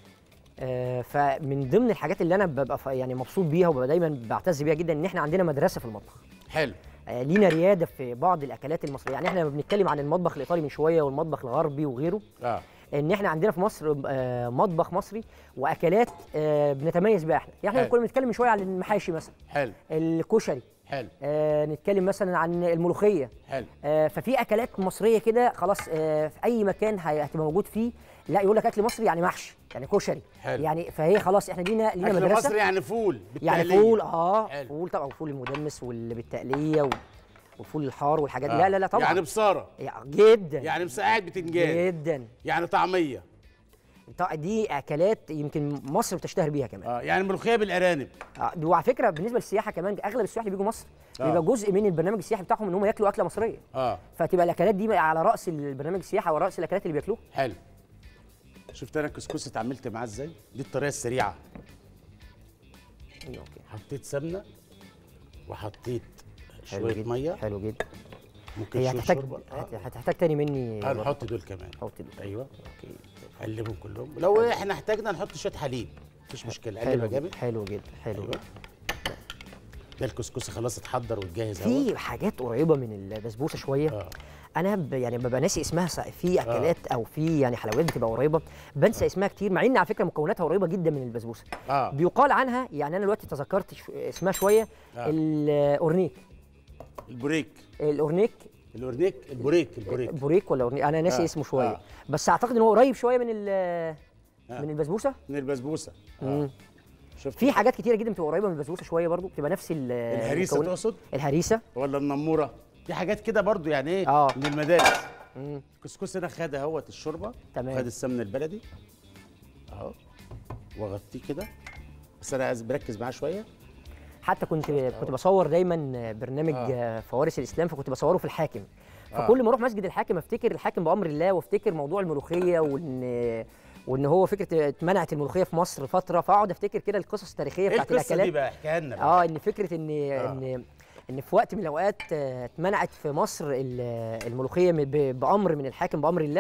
S2: آه، فمن ضمن الحاجات اللي انا ببقى ف- يعني مبسوط بيها وببقى دايما بعتز بيها جدا ان احنا عندنا مدرسه في المطبخ
S1: حلو
S2: آه، لينا رياده في بعض الاكلات المصريه يعني احنا لما بنتكلم عن المطبخ الايطالي من شويه والمطبخ الغربي وغيره
S1: اه
S2: ان احنا عندنا في مصر آه، مطبخ مصري واكلات آه، بنتميز بيها احنا يعني
S1: حلو.
S2: احنا كنا بنتكلم من شويه عن المحاشي مثلا
S1: حلو
S2: الكشري
S1: حلو
S2: آه، نتكلم مثلا عن الملوخيه
S1: حلو
S2: آه، ففي اكلات مصريه كده خلاص آه، في اي مكان هي- هتبقى موجود فيه لا يقول لك اكل مصري يعني محشي يعني كشري
S1: حلو.
S2: يعني فهي خلاص احنا لينا لينا
S1: اكل
S2: مدرسه
S1: مصري يعني فول
S2: يعني
S1: بالتقلية.
S2: فول اه
S1: حلو.
S2: فول طبعا وفول المدمس واللي بالتقليه و- والفول الحار والحاجات دي
S1: آه.
S2: لا لا لا طبعا
S1: يعني بصاره
S2: يعني جدا
S1: يعني مسقعد بتنجان
S2: جدا
S1: يعني طعميه
S2: طبعا دي اكلات يمكن مصر بتشتهر بيها كمان
S1: اه يعني ملوخيه بالارانب
S2: آه، وعلى فكره بالنسبه للسياحه كمان اغلب السياح اللي بيجوا مصر
S1: آه.
S2: بيبقى جزء من البرنامج السياحي بتاعهم ان هم ياكلوا اكله مصريه
S1: اه
S2: فتبقى الاكلات دي على راس البرنامج السياحي وراس الاكلات اللي بياكلوها
S1: حلو شفت انا الكسكسي اتعاملت معاه ازاي دي الطريقه السريعه
S2: أيوة، اوكي
S1: حطيت سمنه وحطيت
S2: حلو
S1: شويه
S2: جدا
S1: ميه
S2: حلو جدا
S1: ممكن
S2: هي
S1: شويه
S2: هتحتاج
S1: شوربه
S2: هت- هتحتاج تاني مني
S1: اه نحط دول كمان
S2: حط دول.
S1: ايوه
S2: اوكي
S1: قلبهم كلهم لو احنا احتاجنا نحط شويه حليب مفيش مشكله قلبها
S2: حلو
S1: جامد
S2: جدا حلو جدا حلو
S1: ايوه
S2: جدا
S1: ده الكسكسي خلاص اتحضر واتجهز اهو
S2: في حاجات قريبه من البسبوسه شويه
S1: اه
S2: انا ب يعني ببقى ناسي اسمها سا- في اكلات او في يعني حلويات بتبقى قريبه بنسى اسمها كتير مع ان على فكره مكوناتها قريبه جدا من البسبوسه
S1: اه
S2: بيقال عنها يعني انا دلوقتي تذكرت شو اسمها شويه
S1: آه.
S2: الاورنيك
S1: البوريك
S2: الاورنيك
S1: الاورنيك البوريك البوريك
S2: بوريك ولا أورنيك انا ناسي
S1: آه،
S2: اسمه شويه
S1: آه.
S2: بس اعتقد ان هو قريب شويه من ال- من البسبوسه
S1: من البسبوسه
S2: مم.
S1: اه شفت
S2: في حاجات كتيره جدا بتبقى قريبه من البسبوسه شويه برضو بتبقى نفس ال-
S1: الهريسه
S2: المكونات.
S1: تقصد
S2: الهريسه
S1: ولا النموره في حاجات كده برضو يعني ايه
S2: آه.
S1: من المدارس
S2: مم.
S1: الكسكسي انا خد اهوت الشوربه
S2: تمام.
S1: خد السمنه البلدي اهو واغطيه كده بس انا عايز بركز معاه شويه
S2: حتى كنت كنت بصور دايما برنامج
S1: آه.
S2: آه. فوارس الاسلام فكنت بصوره في الحاكم
S1: آه.
S2: فكل ما اروح مسجد الحاكم افتكر الحاكم بامر الله وافتكر موضوع الملوخيه وان وان هو فكره اتمنعت الملوخيه في مصر فتره فاقعد افتكر كده القصص التاريخيه
S1: ايه
S2: بتاعت
S1: القصه دي
S2: الاكلات
S1: بقى احكيها لنا بقى.
S2: اه ان فكره ان ان ان في وقت من الاوقات آه، اتمنعت في مصر ال- الملوخيه م- ب- بامر من الحاكم بامر الله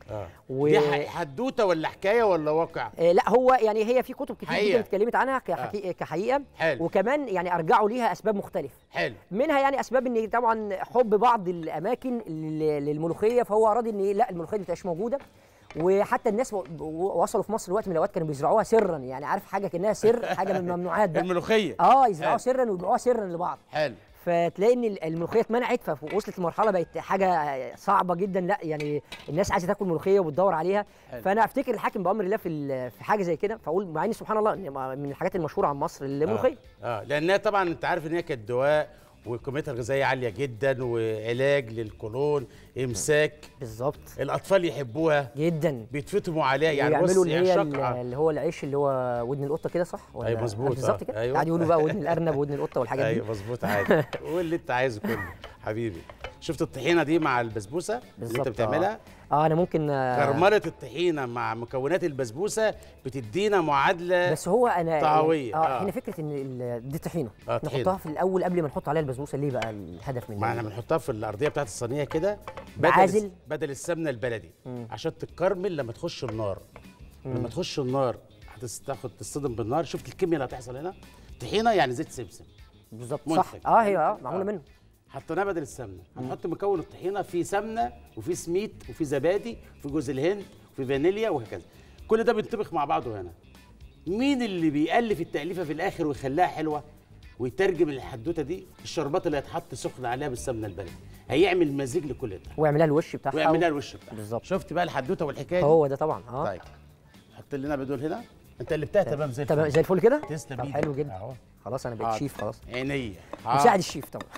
S1: اه
S2: و-
S1: دي ح- حدوته ولا حكايه ولا واقع
S2: آه، لا هو يعني هي في كتب كتير
S1: حقيقة.
S2: جدا اتكلمت عنها كحقيقة, كحقيقه
S1: حلو.
S2: وكمان يعني ارجعوا ليها اسباب مختلفه
S1: حلو
S2: منها يعني اسباب ان طبعا حب بعض الاماكن لل- للملوخيه فهو اراد ان لا الملوخيه دي ما تبقاش موجوده وحتى الناس و- و- وصلوا في مصر وقت من الاوقات كانوا بيزرعوها سرا يعني عارف حاجه كانها سر حاجه من الممنوعات بقى
S1: الملوخيه
S2: اه يزرعوها
S1: حلو.
S2: سرا ويبيعوها سرا لبعض
S1: حلو
S2: فتلاقي ان الملوخيه اتمنعت فوصلت لمرحله بقت حاجه صعبه جدا لا يعني الناس عايزه تاكل ملوخيه وبتدور عليها
S1: حلو.
S2: فانا افتكر الحاكم بامر الله في ال- في حاجه زي كده فاقول مع ان سبحان الله إن من الحاجات المشهوره عن مصر الملوخيه
S1: اه, آه. لانها طبعا انت عارف ان هي كانت دواء وقيمتها الغذائيه عاليه جدا وعلاج للقولون امساك
S2: بالظبط
S1: الاطفال يحبوها
S2: جدا
S1: بيتفتموا عليها يعني
S2: يعني
S1: بص
S2: يعملوا اللي
S1: يعني
S2: هي
S1: شق-
S2: ال- اللي هو العيش اللي هو ودن القطه كده صح ولا
S1: أيوة مظبوط،
S2: بالظبط
S1: آه،
S2: كده
S1: أيوة.
S2: قاعد يقولوا بقى ودن الارنب ودن القطه والحاجات دي
S1: ايوه مظبوط عادي قول اللي انت عايزه كله حبيبي شفت الطحينه دي مع البسبوسه اللي انت
S2: بالظبط
S1: بتعملها
S2: اه, آه انا ممكن آه
S1: كرمله الطحينه مع مكونات البسبوسه بتدينا معادله
S2: بس هو انا
S1: طعوية،
S2: اه,
S1: آه.
S2: هنا فكره ان ال- دي طحينه
S1: آه، طحينة.
S2: نحطها في الاول قبل ما نحط عليها البسبوسه ليه بقى الهدف من
S1: ما احنا بنحطها في الارضيه بتاعت الصينيه كده
S2: بعازل؟
S1: بدل بدل السمنه البلدي عشان تتكرمل لما تخش النار لما تخش النار هتاخد تصطدم بالنار شفت الكميه اللي هتحصل هنا طحينه يعني زيت سمسم
S2: بالظبط صح
S1: منتج.
S2: اه هي اه معموله
S1: آه.
S2: منه
S1: حطيناه بدل السمنه هنحط مكون الطحينه فيه سمنه وفيه سميد وفيه زبادي وفيه جوز الهند وفيه فانيليا وهكذا كل ده بينطبخ مع بعضه هنا مين اللي بيألف التأليفة في الآخر ويخليها حلوة ويترجم الحدوتة دي الشربات اللي هتحط سخنة عليها بالسمنة البلدي هيعمل مزيج لكل ده
S2: ويعملها الوش بتاعها
S1: ويعملها الوش بتاعها
S2: بالظبط.
S1: شفت بقى الحدوتة والحكاية دي
S2: هو ده طبعا اه
S1: طيب حط لنا بدول هنا انت قلبتها تمام زي
S2: تمام
S1: الفل
S2: زي الفل كده
S1: تسلم
S2: طب
S1: ايدك.
S2: حلو جدا
S1: أهو.
S2: خلاص انا بقيت
S1: حاضر.
S2: شيف خلاص
S1: عينيا
S2: مساعد الشيف طبعا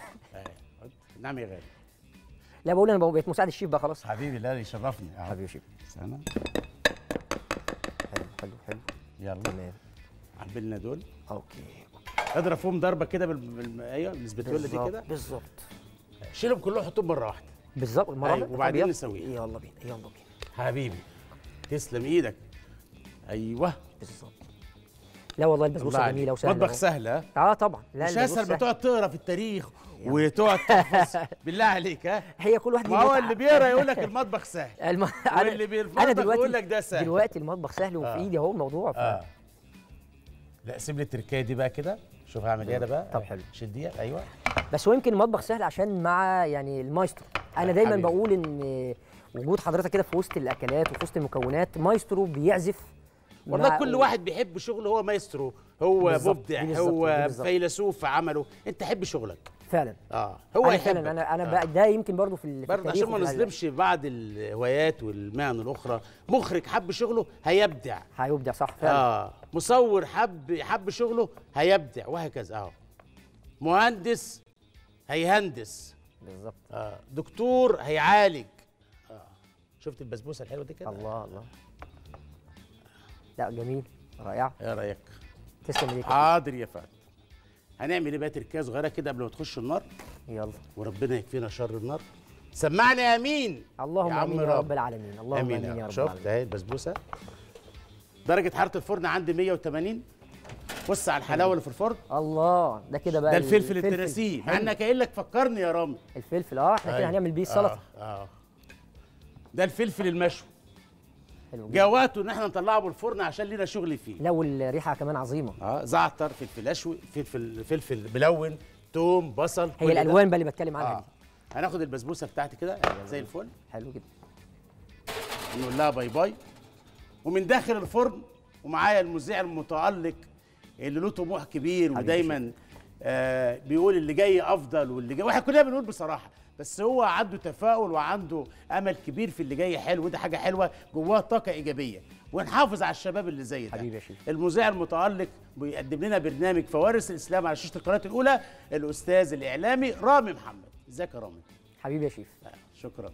S1: نعم يا غالي
S2: لا بقول انا بقيت مساعد الشيف بقى خلاص
S1: حبيبي لا يشرفني أهو.
S2: حبيبي شيف
S1: استنى
S2: حلو حلو حلو
S1: يلا
S2: تمام
S1: عبلنا دول
S2: اوكي
S1: اضرب فيهم ضربه كده بال... بال... ايوه بالسبتوله دي كده
S2: بالظبط بالظبط
S1: شيلهم كلهم حطهم مره واحده
S2: بالظبط المره
S1: أيوة،
S2: دي؟
S1: وبعدين
S2: طب يلا.
S1: نسويها.
S2: يلا بينا يلا بينا
S1: حبيبي تسلم ايدك ايوه
S2: بالظبط لا والله
S1: الله
S2: البسبوسه
S1: عليك.
S2: جميله وسهله
S1: مطبخ
S2: أهو.
S1: سهل ها
S2: اه طبعا لا
S1: مش
S2: البسبوسة
S1: اسهل ما
S2: سهلة.
S1: تقعد تقرا في التاريخ وتقعد تحفظ بالله عليك ها
S2: هي كل واحد
S1: ما
S2: ليه
S1: هو
S2: متعة.
S1: اللي بيقرا يقول لك المطبخ سهل
S2: الم...
S1: واللي بيتفرج يقول لك ده سهل.
S2: دلوقتي المطبخ سهل وفي
S1: آه.
S2: ايدي اهو الموضوع ف...
S1: اه لا سيب لي التركايه دي بقى كده شوف هعمل ايه انا بقى
S2: طب حلو.
S1: شيل دي ايوه
S2: بس هو يمكن المطبخ سهل عشان مع يعني المايسترو انا دايما
S1: حبيبي.
S2: بقول ان وجود حضرتك كده في وسط الاكلات وفي وسط المكونات مايسترو بيعزف
S1: والله
S2: مع-
S1: كل واحد بيحب شغله هو مايسترو هو
S2: بالظبط،
S1: مبدع
S2: دي بالظبط، دي
S1: هو
S2: بالظبط.
S1: فيلسوف في عمله انت حب شغلك
S2: فعلا
S1: اه هو
S2: انا
S1: يحبك
S2: فعلا انا انا
S1: آه.
S2: بقى ده يمكن برضو في ال- في
S1: برضه
S2: التاريخ
S1: عشان ما
S2: وفي ال-
S1: نظلمش بعض الهوايات والمهن الاخرى مخرج حب شغله هيبدع
S2: هيبدع صح فعلا
S1: اه مصور حب حب شغله هيبدع وهكذا اهو مهندس هيهندس
S2: بالظبط
S1: آه. دكتور هيعالج آه. شفت البسبوسه الحلوه دي كده
S2: الله الله لا جميل رائع
S1: ايه رايك
S2: تسلم ايديك
S1: حاضر يا فندم هنعمل ايه بقى تركيزه صغيره كده قبل ما تخش النار
S2: يلا
S1: وربنا يكفينا شر النار سمعني يا امين
S2: اللهم
S1: يا عم
S2: امين يا
S1: رب.
S2: رب العالمين اللهم امين يا رب
S1: شفت
S2: العالمين
S1: اهي البسبوسه درجه حراره الفرن عندي 180 بص على الحلاوه اللي في الفرن
S2: الله ده كده بقى
S1: ده الفلفل التناسيه مع
S2: حلو.
S1: انك قايل لك فكرني يا رامي
S2: الفلفل اه احنا كده
S1: أيوة.
S2: هنعمل بيه السلطه
S1: آه. آه. ده الفلفل المشوي
S2: حلو جدا
S1: جواته ان احنا نطلعه من الفرن عشان لينا شغل فيه
S2: لا والريحه كمان عظيمه
S1: اه زعتر فلفل اشوي فلفل فلفل ملون توم بصل كل
S2: هي
S1: ده.
S2: الالوان بقى اللي بتكلم عنها
S1: اه
S2: دي
S1: هناخد البسبوسه بتاعتي كده زي الفل
S2: حلو جدا
S1: نقول لها باي باي ومن داخل الفرن ومعايا المذيع المتالق اللي له طموح كبير ودايما آه بيقول اللي جاي افضل واللي جاي واحنا كلنا بنقول بصراحه بس هو عنده تفاؤل وعنده امل كبير في اللي جاي حلو وده حاجه حلوه جواه طاقه ايجابيه ونحافظ على الشباب اللي زي ده
S2: حبيبي يا شيخ.
S1: المذيع المتالق بيقدم لنا برنامج فوارس الاسلام على شاشه القناه الاولى الاستاذ الاعلامي رامي محمد ازيك يا رامي
S2: حبيبي يا شيف
S1: آه، شكرا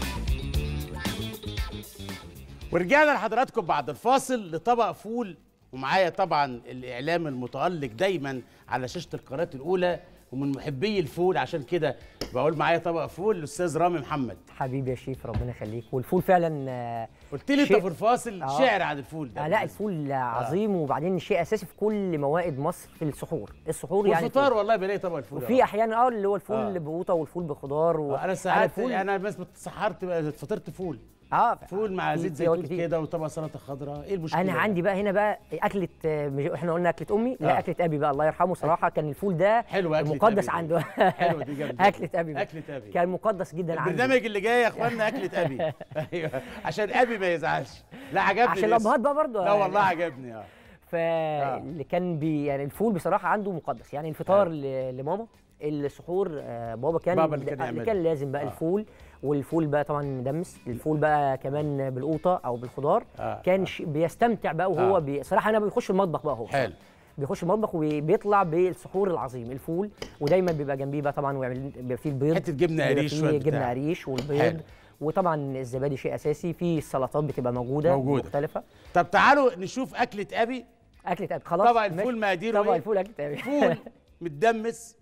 S1: ورجعنا لحضراتكم بعد الفاصل لطبق فول ومعايا طبعا الاعلام المتالق دايما على شاشه القناه الاولى ومن محبي الفول عشان كده بقول معايا طبق فول الاستاذ رامي محمد
S2: حبيبي يا شيف ربنا يخليك والفول فعلا آه،
S1: قلت لي انت
S2: شيء-
S1: في الفاصل
S2: آه.
S1: شعر عن الفول ده
S2: آه لا الفول عظيم وبعدين شيء اساسي في كل موائد مصر في السحور السحور يعني
S1: والفطار
S2: الفول.
S1: والله بلاقي طبق الفول
S2: وفي احيانا اه اللي هو الفول
S1: آه.
S2: بقوطه والفول بخضار و...
S1: انا ساعات
S2: الفول
S1: انا بس اتسحرت بقى فطرت فول
S2: اه
S1: فول مع
S2: في-
S1: زيت
S2: في وقت
S1: زيتون
S2: كتير.
S1: كده وطبق سلطه خضراء ايه المشكله
S2: انا عندي بقى هنا بقى اكله آه، مش احنا قلنا اكله امي لا
S1: آه.
S2: اكله ابي بقى الله يرحمه صراحه كان الفول ده
S1: حلوة أكلة
S2: مقدس
S1: أبي دي.
S2: عنده
S1: حلوة دي جامدة.
S2: اكله ابي بقى.
S1: أكلة أبي.
S2: كان مقدس جدا عنده
S1: البرنامج اللي جاي يا اخوانا اكله ابي ايوه عشان ابي ما يزعلش لا عجبني
S2: عشان
S1: الاسم.
S2: الابهات بقى برضه
S1: لا والله عجبني اه
S2: فاللي كان بي يعني الفول بصراحه عنده مقدس يعني الفطار ل- لماما السحور آه، بابا كان
S1: بابا اللي كان
S2: آه،
S1: يعمله.
S2: كان لازم بقى
S1: آه.
S2: الفول والفول بقى طبعا مدمس الفول بقى كمان بالقوطه او بالخضار
S1: آه،
S2: كان
S1: آه.
S2: ش- بيستمتع بقى وهو
S1: آه.
S2: بي... صراحه انا بيخش المطبخ بقى هو
S1: حلو
S2: بيخش المطبخ وبيطلع بالسحور العظيم الفول ودايما بيبقى جنبيه بقى طبعا ويعمل بيبقى فيه البيض
S1: حتة جبنة
S2: بيبقى
S1: قريش
S2: فيه
S1: شوية
S2: جبنه
S1: بتاع.
S2: قريش والبيض
S1: حلو.
S2: وطبعا الزبادي شيء اساسي في السلطات بتبقى موجوده
S1: موجودة.
S2: مختلفه
S1: طب تعالوا نشوف اكله ابي
S2: اكله أكل. خلاص
S1: طبق
S2: ماشي.
S1: الفول مقاديره
S2: طبق
S1: إيه؟
S2: الفول اكله أبي.
S1: فول متدمس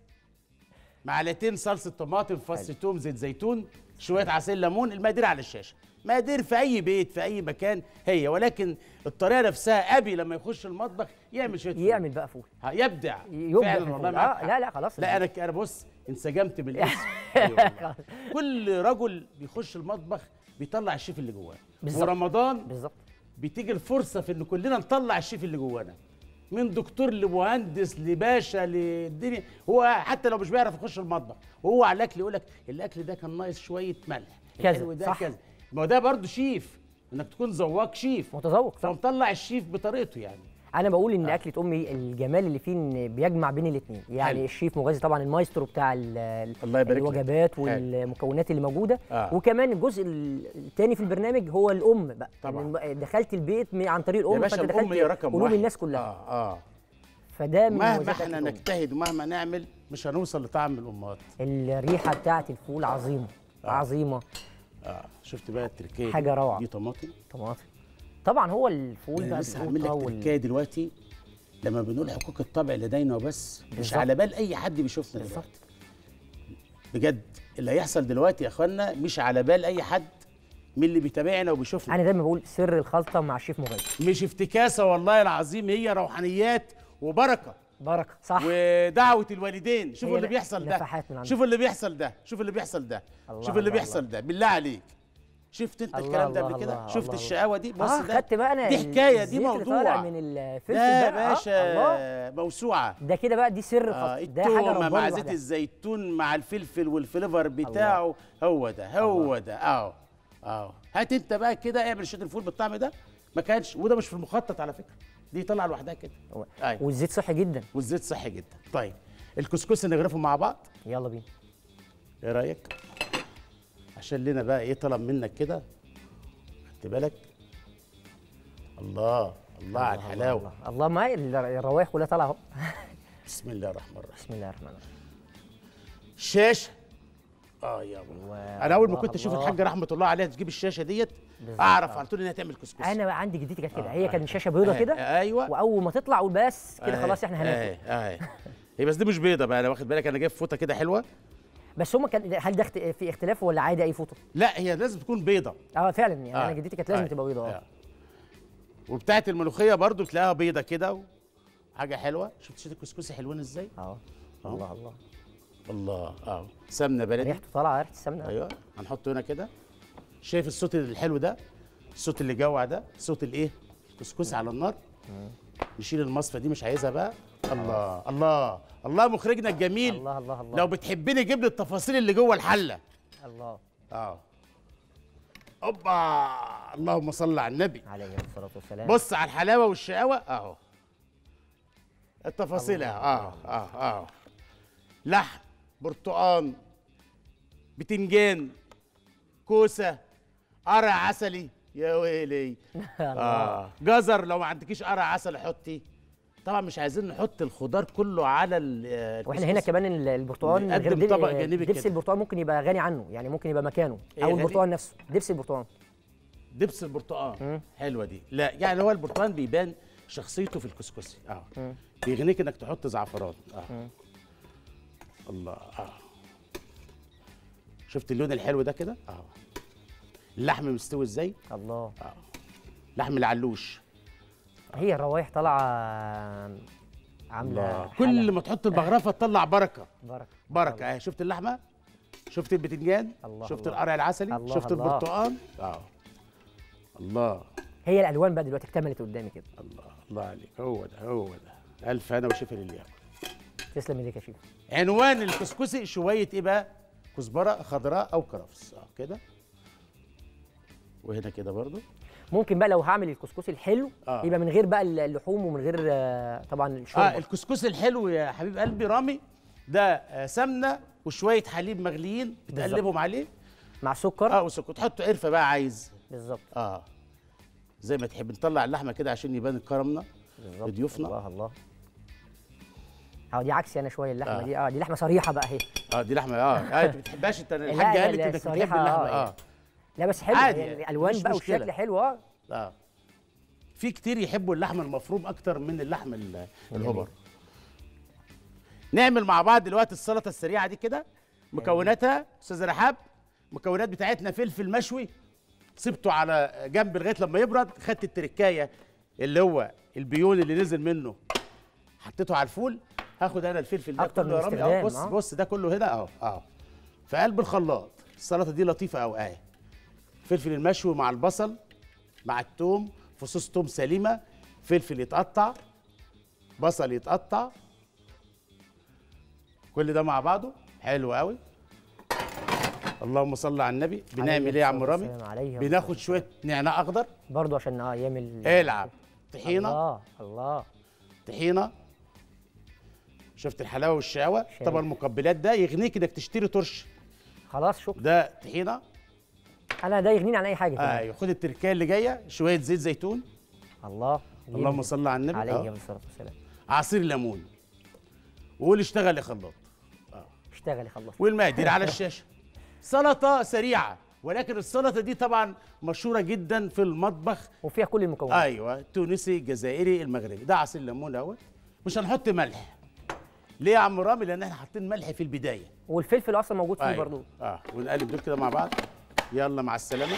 S1: معلقتين صلصه طماطم فص توم زيت زيتون شويه عسل ليمون المقادير على الشاشه مقادير في اي بيت في اي مكان هي ولكن الطريقه نفسها ابي لما يخش المطبخ يعمل شويه فول.
S2: يعمل بقى فول
S1: ها، يبدع
S2: يبدع في
S1: فعلا
S2: الفول.
S1: والله معاك
S2: آه
S1: حق.
S2: لا لا خلاص
S1: لا انا انا بص انسجمت بالاسم أيوة والله. كل رجل بيخش المطبخ بيطلع الشيف اللي جواه
S2: بالظبط.
S1: ورمضان
S2: بالظبط
S1: بتيجي الفرصه في ان كلنا نطلع الشيف اللي جوانا من دكتور لمهندس لباشا للدنيا هو حتى لو مش بيعرف يخش المطبخ وهو على الاكل يقول لك الاكل ده كان ناقص شويه ملح
S2: كذا،
S1: الحلو ده
S2: صح.
S1: كذا ما هو ده برضه شيف انك تكون ذواق شيف
S2: متذوق صح
S1: فمطلع الشيف بطريقته يعني
S2: انا بقول ان اكله امي الجمال اللي فيه ان بيجمع بين الاثنين يعني
S1: حلو.
S2: الشيف مغازي طبعا المايسترو بتاع ال- ال-
S1: الله يبارك لك.
S2: الوجبات والمكونات اللي موجوده
S1: آه.
S2: وكمان الجزء الثاني في البرنامج هو الام بقى
S1: طبعاً.
S2: إن دخلت البيت من- عن طريق
S1: يا
S2: الام
S1: باشا
S2: فانت
S1: الام
S2: دخلت
S1: هي رقم
S2: قلوب
S1: واحد
S2: الناس كلها
S1: اه اه
S2: فده من
S1: مهما
S2: مميزات
S1: احنا
S2: أكل الأم.
S1: نجتهد ومهما نعمل مش هنوصل لطعم الامهات
S2: الريحه بتاعت الفول عظيمه عظيمه
S1: اه شفت بقى التركيه دي؟
S2: حاجة روعة.
S1: دي طماطم
S2: طماطم طبعا هو الفول
S1: انا
S2: بقى
S1: لسه هعمل لك
S2: بالقوطة وال-
S1: تركايه دلوقتي لما بنقول حقوق الطبع لدينا وبس مش
S2: بالظبط.
S1: على بال اي حد بيشوفنا
S2: بالظبط.
S1: دلوقتي بجد اللي هيحصل دلوقتي يا اخوانا مش على بال اي حد من اللي بيتابعنا وبيشوفنا
S2: انا دايما بقول سر الخلطه مع الشيف مغازي
S1: مش افتكاسه والله العظيم هي روحانيات وبركه
S2: بركه صح
S1: ودعوه الوالدين شوفوا
S2: هي
S1: اللي بيحصل ده
S2: نفحات من عندك.
S1: شوفوا اللي بيحصل ده شوف اللي بيحصل ده
S2: الله
S1: شوف اللي
S2: الله
S1: بيحصل ده بالله عليك شفت انت
S2: الله
S1: الكلام ده
S2: الله
S1: قبل كده
S2: الله
S1: شفت
S2: الله.
S1: الشقاوه دي بص
S2: اه
S1: ده
S2: خدت بقى انا
S1: دي حكايه دي
S2: الزيت اللي
S1: موضوع
S2: طالع من الفلفل
S1: ده
S2: ده
S1: يا
S2: آه، الله.
S1: باشا موسوعه
S2: ده كده بقى دي سر
S1: آه
S2: الخلطه ده حاجه
S1: التومه
S2: ربنا
S1: مع زيت
S2: لوحدها.
S1: الزيتون مع الفلفل والفليفر بتاعه هو ده هو ده اهو اهو هات انت بقى كده اعمل شيت الفول بالطعم ده ما كانش وده مش في المخطط على فكره دي طلع لوحدها كده
S2: هو-
S1: ايوه
S2: والزيت صحي جدا
S1: والزيت صحي جدا طيب الكسكسي نغرفه مع بعض
S2: يلا بينا
S1: ايه رايك عشان لنا بقى ايه طلب منك كده خدت بالك الله الله على الحلاوه
S2: الله, الله ما الروايح كلها طالعه اهو
S1: بسم الله الرحمن الرحيم
S2: بسم الله الرحمن الرحيم
S1: شاشه اه يا ابو
S2: الله،
S1: انا اول ما
S2: الله،
S1: كنت اشوف
S2: الله.
S1: الحاجه رحمه الله عليها تجيب الشاشه ديت
S2: بالظبط،
S1: اعرف
S2: آه.
S1: على طول انها تعمل كسكسي
S2: انا بقى عندي جدتي كانت كده
S1: آه،
S2: هي
S1: آه.
S2: كانت شاشه بيضه
S1: آه،
S2: كده
S1: ايوه
S2: واول ما تطلع اقول بس كده
S1: آه،
S2: خلاص احنا هناكل
S1: آه، آه. هي بس دي مش بيضه بقى انا واخد بالك انا جايب فوطه كده حلوه
S2: بس هم كان هل ده اخت- في اختلاف ولا عادي اي فوطه
S1: لا هي لازم تكون بيضه
S2: اه فعلا يعني
S1: آه،
S2: انا جدتي كانت لازم
S1: آه،
S2: تبقى بيضه اه
S1: آه. وبتاعه الملوخيه برضو تلاقيها بيضه كده و... حاجه حلوه شفت شفت الكسكسي حلوين ازاي
S2: اه الله الله
S1: الله اه سمنه بلدي
S2: ريحته طالعه ريحه السمنه
S1: ايوه هنحطه هنا كده شايف الصوت الحلو ده الصوت اللي جوع ده صوت الايه الكسكسي على النار نشيل المصفى دي مش عايزها بقى الله الله الله مخرجنا الجميل
S2: الله الله الله
S1: لو بتحبني جيب لي التفاصيل اللي جوه الحله
S2: الله
S1: اه اوبا اللهم صل على النبي
S2: عليه الصلاه والسلام
S1: بص على الحلاوه والشقاوه اهو التفاصيل اهو اه اه اه لحم برتقان بتنجان كوسه قرع عسلي يا ويلي اه جزر لو ما عندكيش قرع عسل حطي طبعا مش عايزين نحط الخضار كله على ال-
S2: واحنا هنا
S1: الكسكسي.
S2: كمان ال- البرتقال
S1: نقدم
S2: غير دب-
S1: طبق
S2: آه،
S1: جانبي
S2: دبس
S1: كده.
S2: البرتقال ممكن يبقى غني عنه يعني ممكن يبقى مكانه
S1: إيه
S2: او
S1: غني؟
S2: البرتقال نفسه دبس البرتقال
S1: دبس البرتقال حلوه دي لا يعني هو البرتقال بيبان شخصيته في الكسكسي اه
S2: مم.
S1: بيغنيك انك تحط زعفران اه
S2: مم.
S1: الله اه شفت اللون الحلو ده كده اه اللحم مستوي ازاي
S2: الله
S1: لحم العلوش
S2: هي الروايح طالعه عامله
S1: الله كل ما تحط البغرفه تطلع بركه
S2: بركه
S1: بركه اهي شفت اللحمه شفت البتنجان
S2: الله
S1: شفت
S2: الله.
S1: القرع العسلي
S2: الله
S1: شفت
S2: الله.
S1: البرتقال اه الله
S2: هي الالوان بقى دلوقتي اكتملت قدامي كده
S1: الله الله عليك هو ده هو ده الف انا وشفا لله
S2: تسلم ايديك يا شيخ
S1: عنوان الكسكسي شويه ايه بقى كزبره خضراء او كرفس اه كده وهنا كده برضو
S2: ممكن بقى لو هعمل الكسكسي الحلو
S1: آه.
S2: يبقى من غير بقى اللحوم ومن غير آه، طبعا
S1: اه
S2: الشوربه
S1: الكسكسي الحلو يا حبيب قلبي رامي ده آه سمنه وشويه حليب مغليين بتقلبهم عليه
S2: مع سكر
S1: اه وسكر تحط قرفه بقى عايز
S2: بالظبط
S1: اه زي ما تحب نطلع اللحمه كده عشان يبان كرمنا
S2: بالظبط
S1: لضيوفنا.
S2: الله الله اه دي عكسي انا شويه اللحمه
S1: آه.
S2: دي اه دي لحمه صريحه بقى اهي
S1: اه دي لحمه اه اه انت ما بتحبهاش انت
S2: لا،
S1: الحاجه
S2: لا،
S1: قالت
S2: لا،
S1: انك بتحب
S2: الصريحة،
S1: اللحمه
S2: آه،
S1: اه
S2: لا بس حلو
S1: عادي
S2: يعني
S1: يعني،
S2: الالوان
S1: مش
S2: بقى
S1: مشكلة.
S2: والشكل حلو اه
S1: اه في كتير يحبوا اللحم المفروم اكتر من اللحم ال- الهبر نعمل مع بعض دلوقتي السلطه السريعه دي كده مكوناتها استاذ رحاب مكونات بتاعتنا فلفل مشوي سبته على جنب لغايه لما يبرد خدت التركايه اللي هو البيون اللي نزل منه حطيته على الفول هاخد انا الفلفل ده
S2: أكتر
S1: كله
S2: من
S1: يا رامي اهو
S2: استخدام،
S1: بص
S2: آه.
S1: بص ده كله هنا اهو اهو في قلب الخلاط السلطه دي لطيفه قوي اهي فلفل المشوي مع البصل مع التوم فصوص توم سليمه فلفل يتقطع بصل يتقطع كل ده مع بعضه حلو قوي اللهم صل على النبي بنعمل ايه يا عم رامي
S2: والسلام عليه
S1: بناخد شويه نعناع اخضر
S2: برضه عشان اه يعمل
S1: العب طحينه
S2: الله الله
S1: طحينه شفت الحلاوه والشقاوه
S2: شايف.
S1: طبعا المقبلات ده يغنيك انك تشتري ترش
S2: خلاص شكرا
S1: ده طحينه
S2: انا ده يغنيني عن اي حاجه كمان
S1: ايوه خد التركيه اللي جايه شويه زيت زيتون
S2: الله
S1: اللهم صل على النبي
S2: عليه
S1: أهو.
S2: الصلاه والسلام
S1: عصير ليمون وقول اشتغل يا خلاط
S2: اشتغلي خلص
S1: والمقادير على الشاشه سلطه سريعه ولكن السلطه دي طبعا مشهوره جدا في المطبخ
S2: وفيها كل المكونات
S1: ايوه تونسي جزائري المغربي ده عصير ليمون اهوت مش هنحط ملح ليه يا عم رامي لان احنا حاطين ملح في البدايه
S2: والفلفل اصلا موجود فيه
S1: أيوة.
S2: برضه
S1: اه ونقلب دول كده مع بعض يلا مع السلامه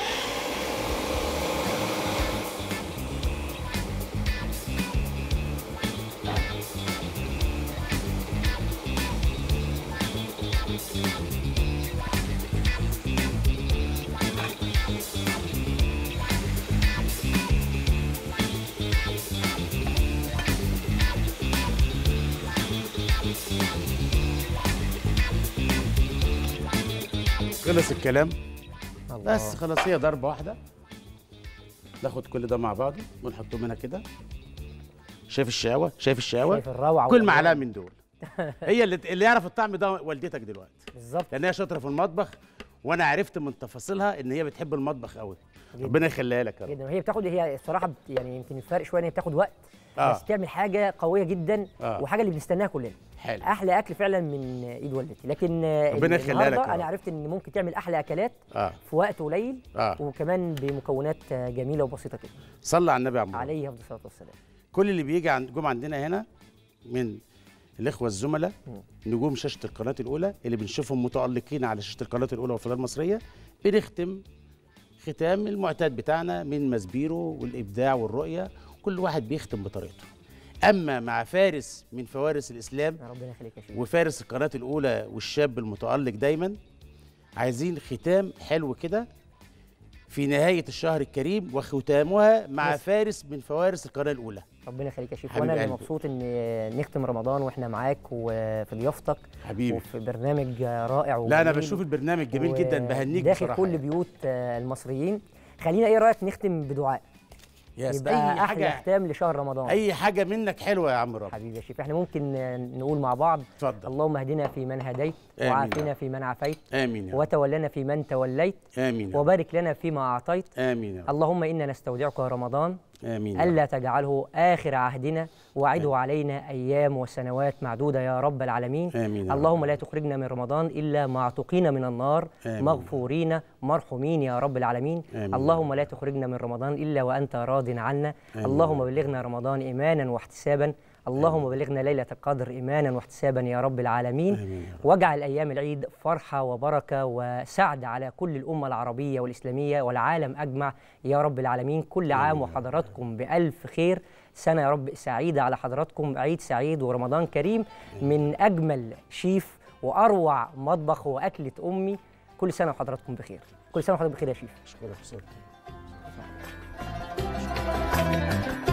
S1: خلص الكلام
S2: الله
S1: بس خلاص هي ضربه واحده ناخد كل ده مع بعضه ونحطهم هنا كده شايف الشقاوه شايف الشقاوه
S2: شايف الروعه
S1: كل
S2: والألوان.
S1: معلقه من دول هي اللي اللي يعرف الطعم ده والدتك دلوقتي
S2: بالظبط
S1: لان هي شاطره في المطبخ وانا عرفت من تفاصيلها ان هي بتحب المطبخ قوي
S2: جداً.
S1: ربنا يخليها لك يا رب
S2: جدا وهي بتاخد هي الصراحه بت- يعني يمكن الفرق شويه ان هي بتاخد وقت
S1: آه.
S2: بس تعمل حاجه قويه جدا
S1: آه.
S2: وحاجه اللي بنستناها كلنا
S1: حلو
S2: احلى اكل فعلا من ايد والدتي لكن آه،
S1: ربنا يخليها لك يا
S2: النهارده
S1: رب.
S2: انا عرفت ان ممكن تعمل احلى اكلات
S1: اه
S2: في وقت قليل
S1: اه
S2: وكمان بمكونات آه، جميله وبسيطه كده
S1: صلى على النبي يا عم
S2: عليه افضل الصلاه والسلام
S1: كل اللي بيجي عند جم عندنا هنا من الاخوه الزملاء نجوم شاشه القناه الاولى اللي بنشوفهم متالقين على شاشه القناه الاولى والفضاء المصريه بنختم ختام المعتاد بتاعنا من مسبيرو والابداع والرؤيه كل واحد بيختم بطريقته اما مع فارس من فوارس الاسلام
S2: يا ربنا يخليك يا شيخ
S1: وفارس القناه الاولى والشاب المتالق دايما عايزين ختام حلو كده في نهايه الشهر الكريم وختامها مع
S2: بس.
S1: فارس من فوارس القناه الاولى
S2: ربنا يخليك يا شيخ
S1: حبيب
S2: وانا اللي
S1: قلبي.
S2: مبسوط ان نختم رمضان واحنا معاك وفي ضيافتك
S1: حبيبي
S2: وفي برنامج رائع
S1: لا انا
S2: وجميل
S1: بشوف البرنامج جميل جدا بهنيك
S2: داخل
S1: بصراحه
S2: كل
S1: يعني.
S2: بيوت آه، المصريين خلينا ايه رايك نختم بدعاء
S1: يس
S2: يبقى
S1: اي
S2: احلى
S1: حاجه
S2: ختام لشهر رمضان
S1: اي حاجه منك حلوه يا عم رب
S2: حبيبي يا شيخ احنا ممكن آه، نقول مع بعض
S1: اتفضل
S2: اللهم اهدنا في من هديت
S1: آمين يا
S2: وعافنا
S1: رب.
S2: في من عافيت
S1: امين يا رب
S2: وتولنا في من توليت
S1: امين يا رب
S2: وبارك لنا فيما اعطيت
S1: امين يا رب
S2: اللهم انا نستودعك رمضان
S1: امين يا رب.
S2: ألا تجعله آخر عهدنا وعده علينا أيام وسنوات معدودة يا رب العالمين
S1: امين يا رب.
S2: اللهم لا تخرجنا من رمضان إلا معتقين من النار
S1: آمين.
S2: مغفورين مرحومين يا رب العالمين
S1: آمين.
S2: اللهم لا تخرجنا من رمضان إلا وأنت راض عنا
S1: آمين.
S2: اللهم بلغنا رمضان إيمانا واحتسابا اللهم بلغنا ليلة القدر إيمانا واحتسابا يا رب العالمين
S1: آمين يا رب.
S2: واجعل أيام العيد فرحة وبركة وسعد على كل الأمة العربية والإسلامية والعالم أجمع يا رب العالمين كل عام وحضراتكم بألف خير سنة يا رب سعيدة على حضراتكم عيد سعيد ورمضان كريم من أجمل شيف وأروع مطبخ وأكلة أمي كل سنة وحضراتكم بخير كل سنة وحضراتكم بخير يا شيف
S1: اشكرك يا أستاذ.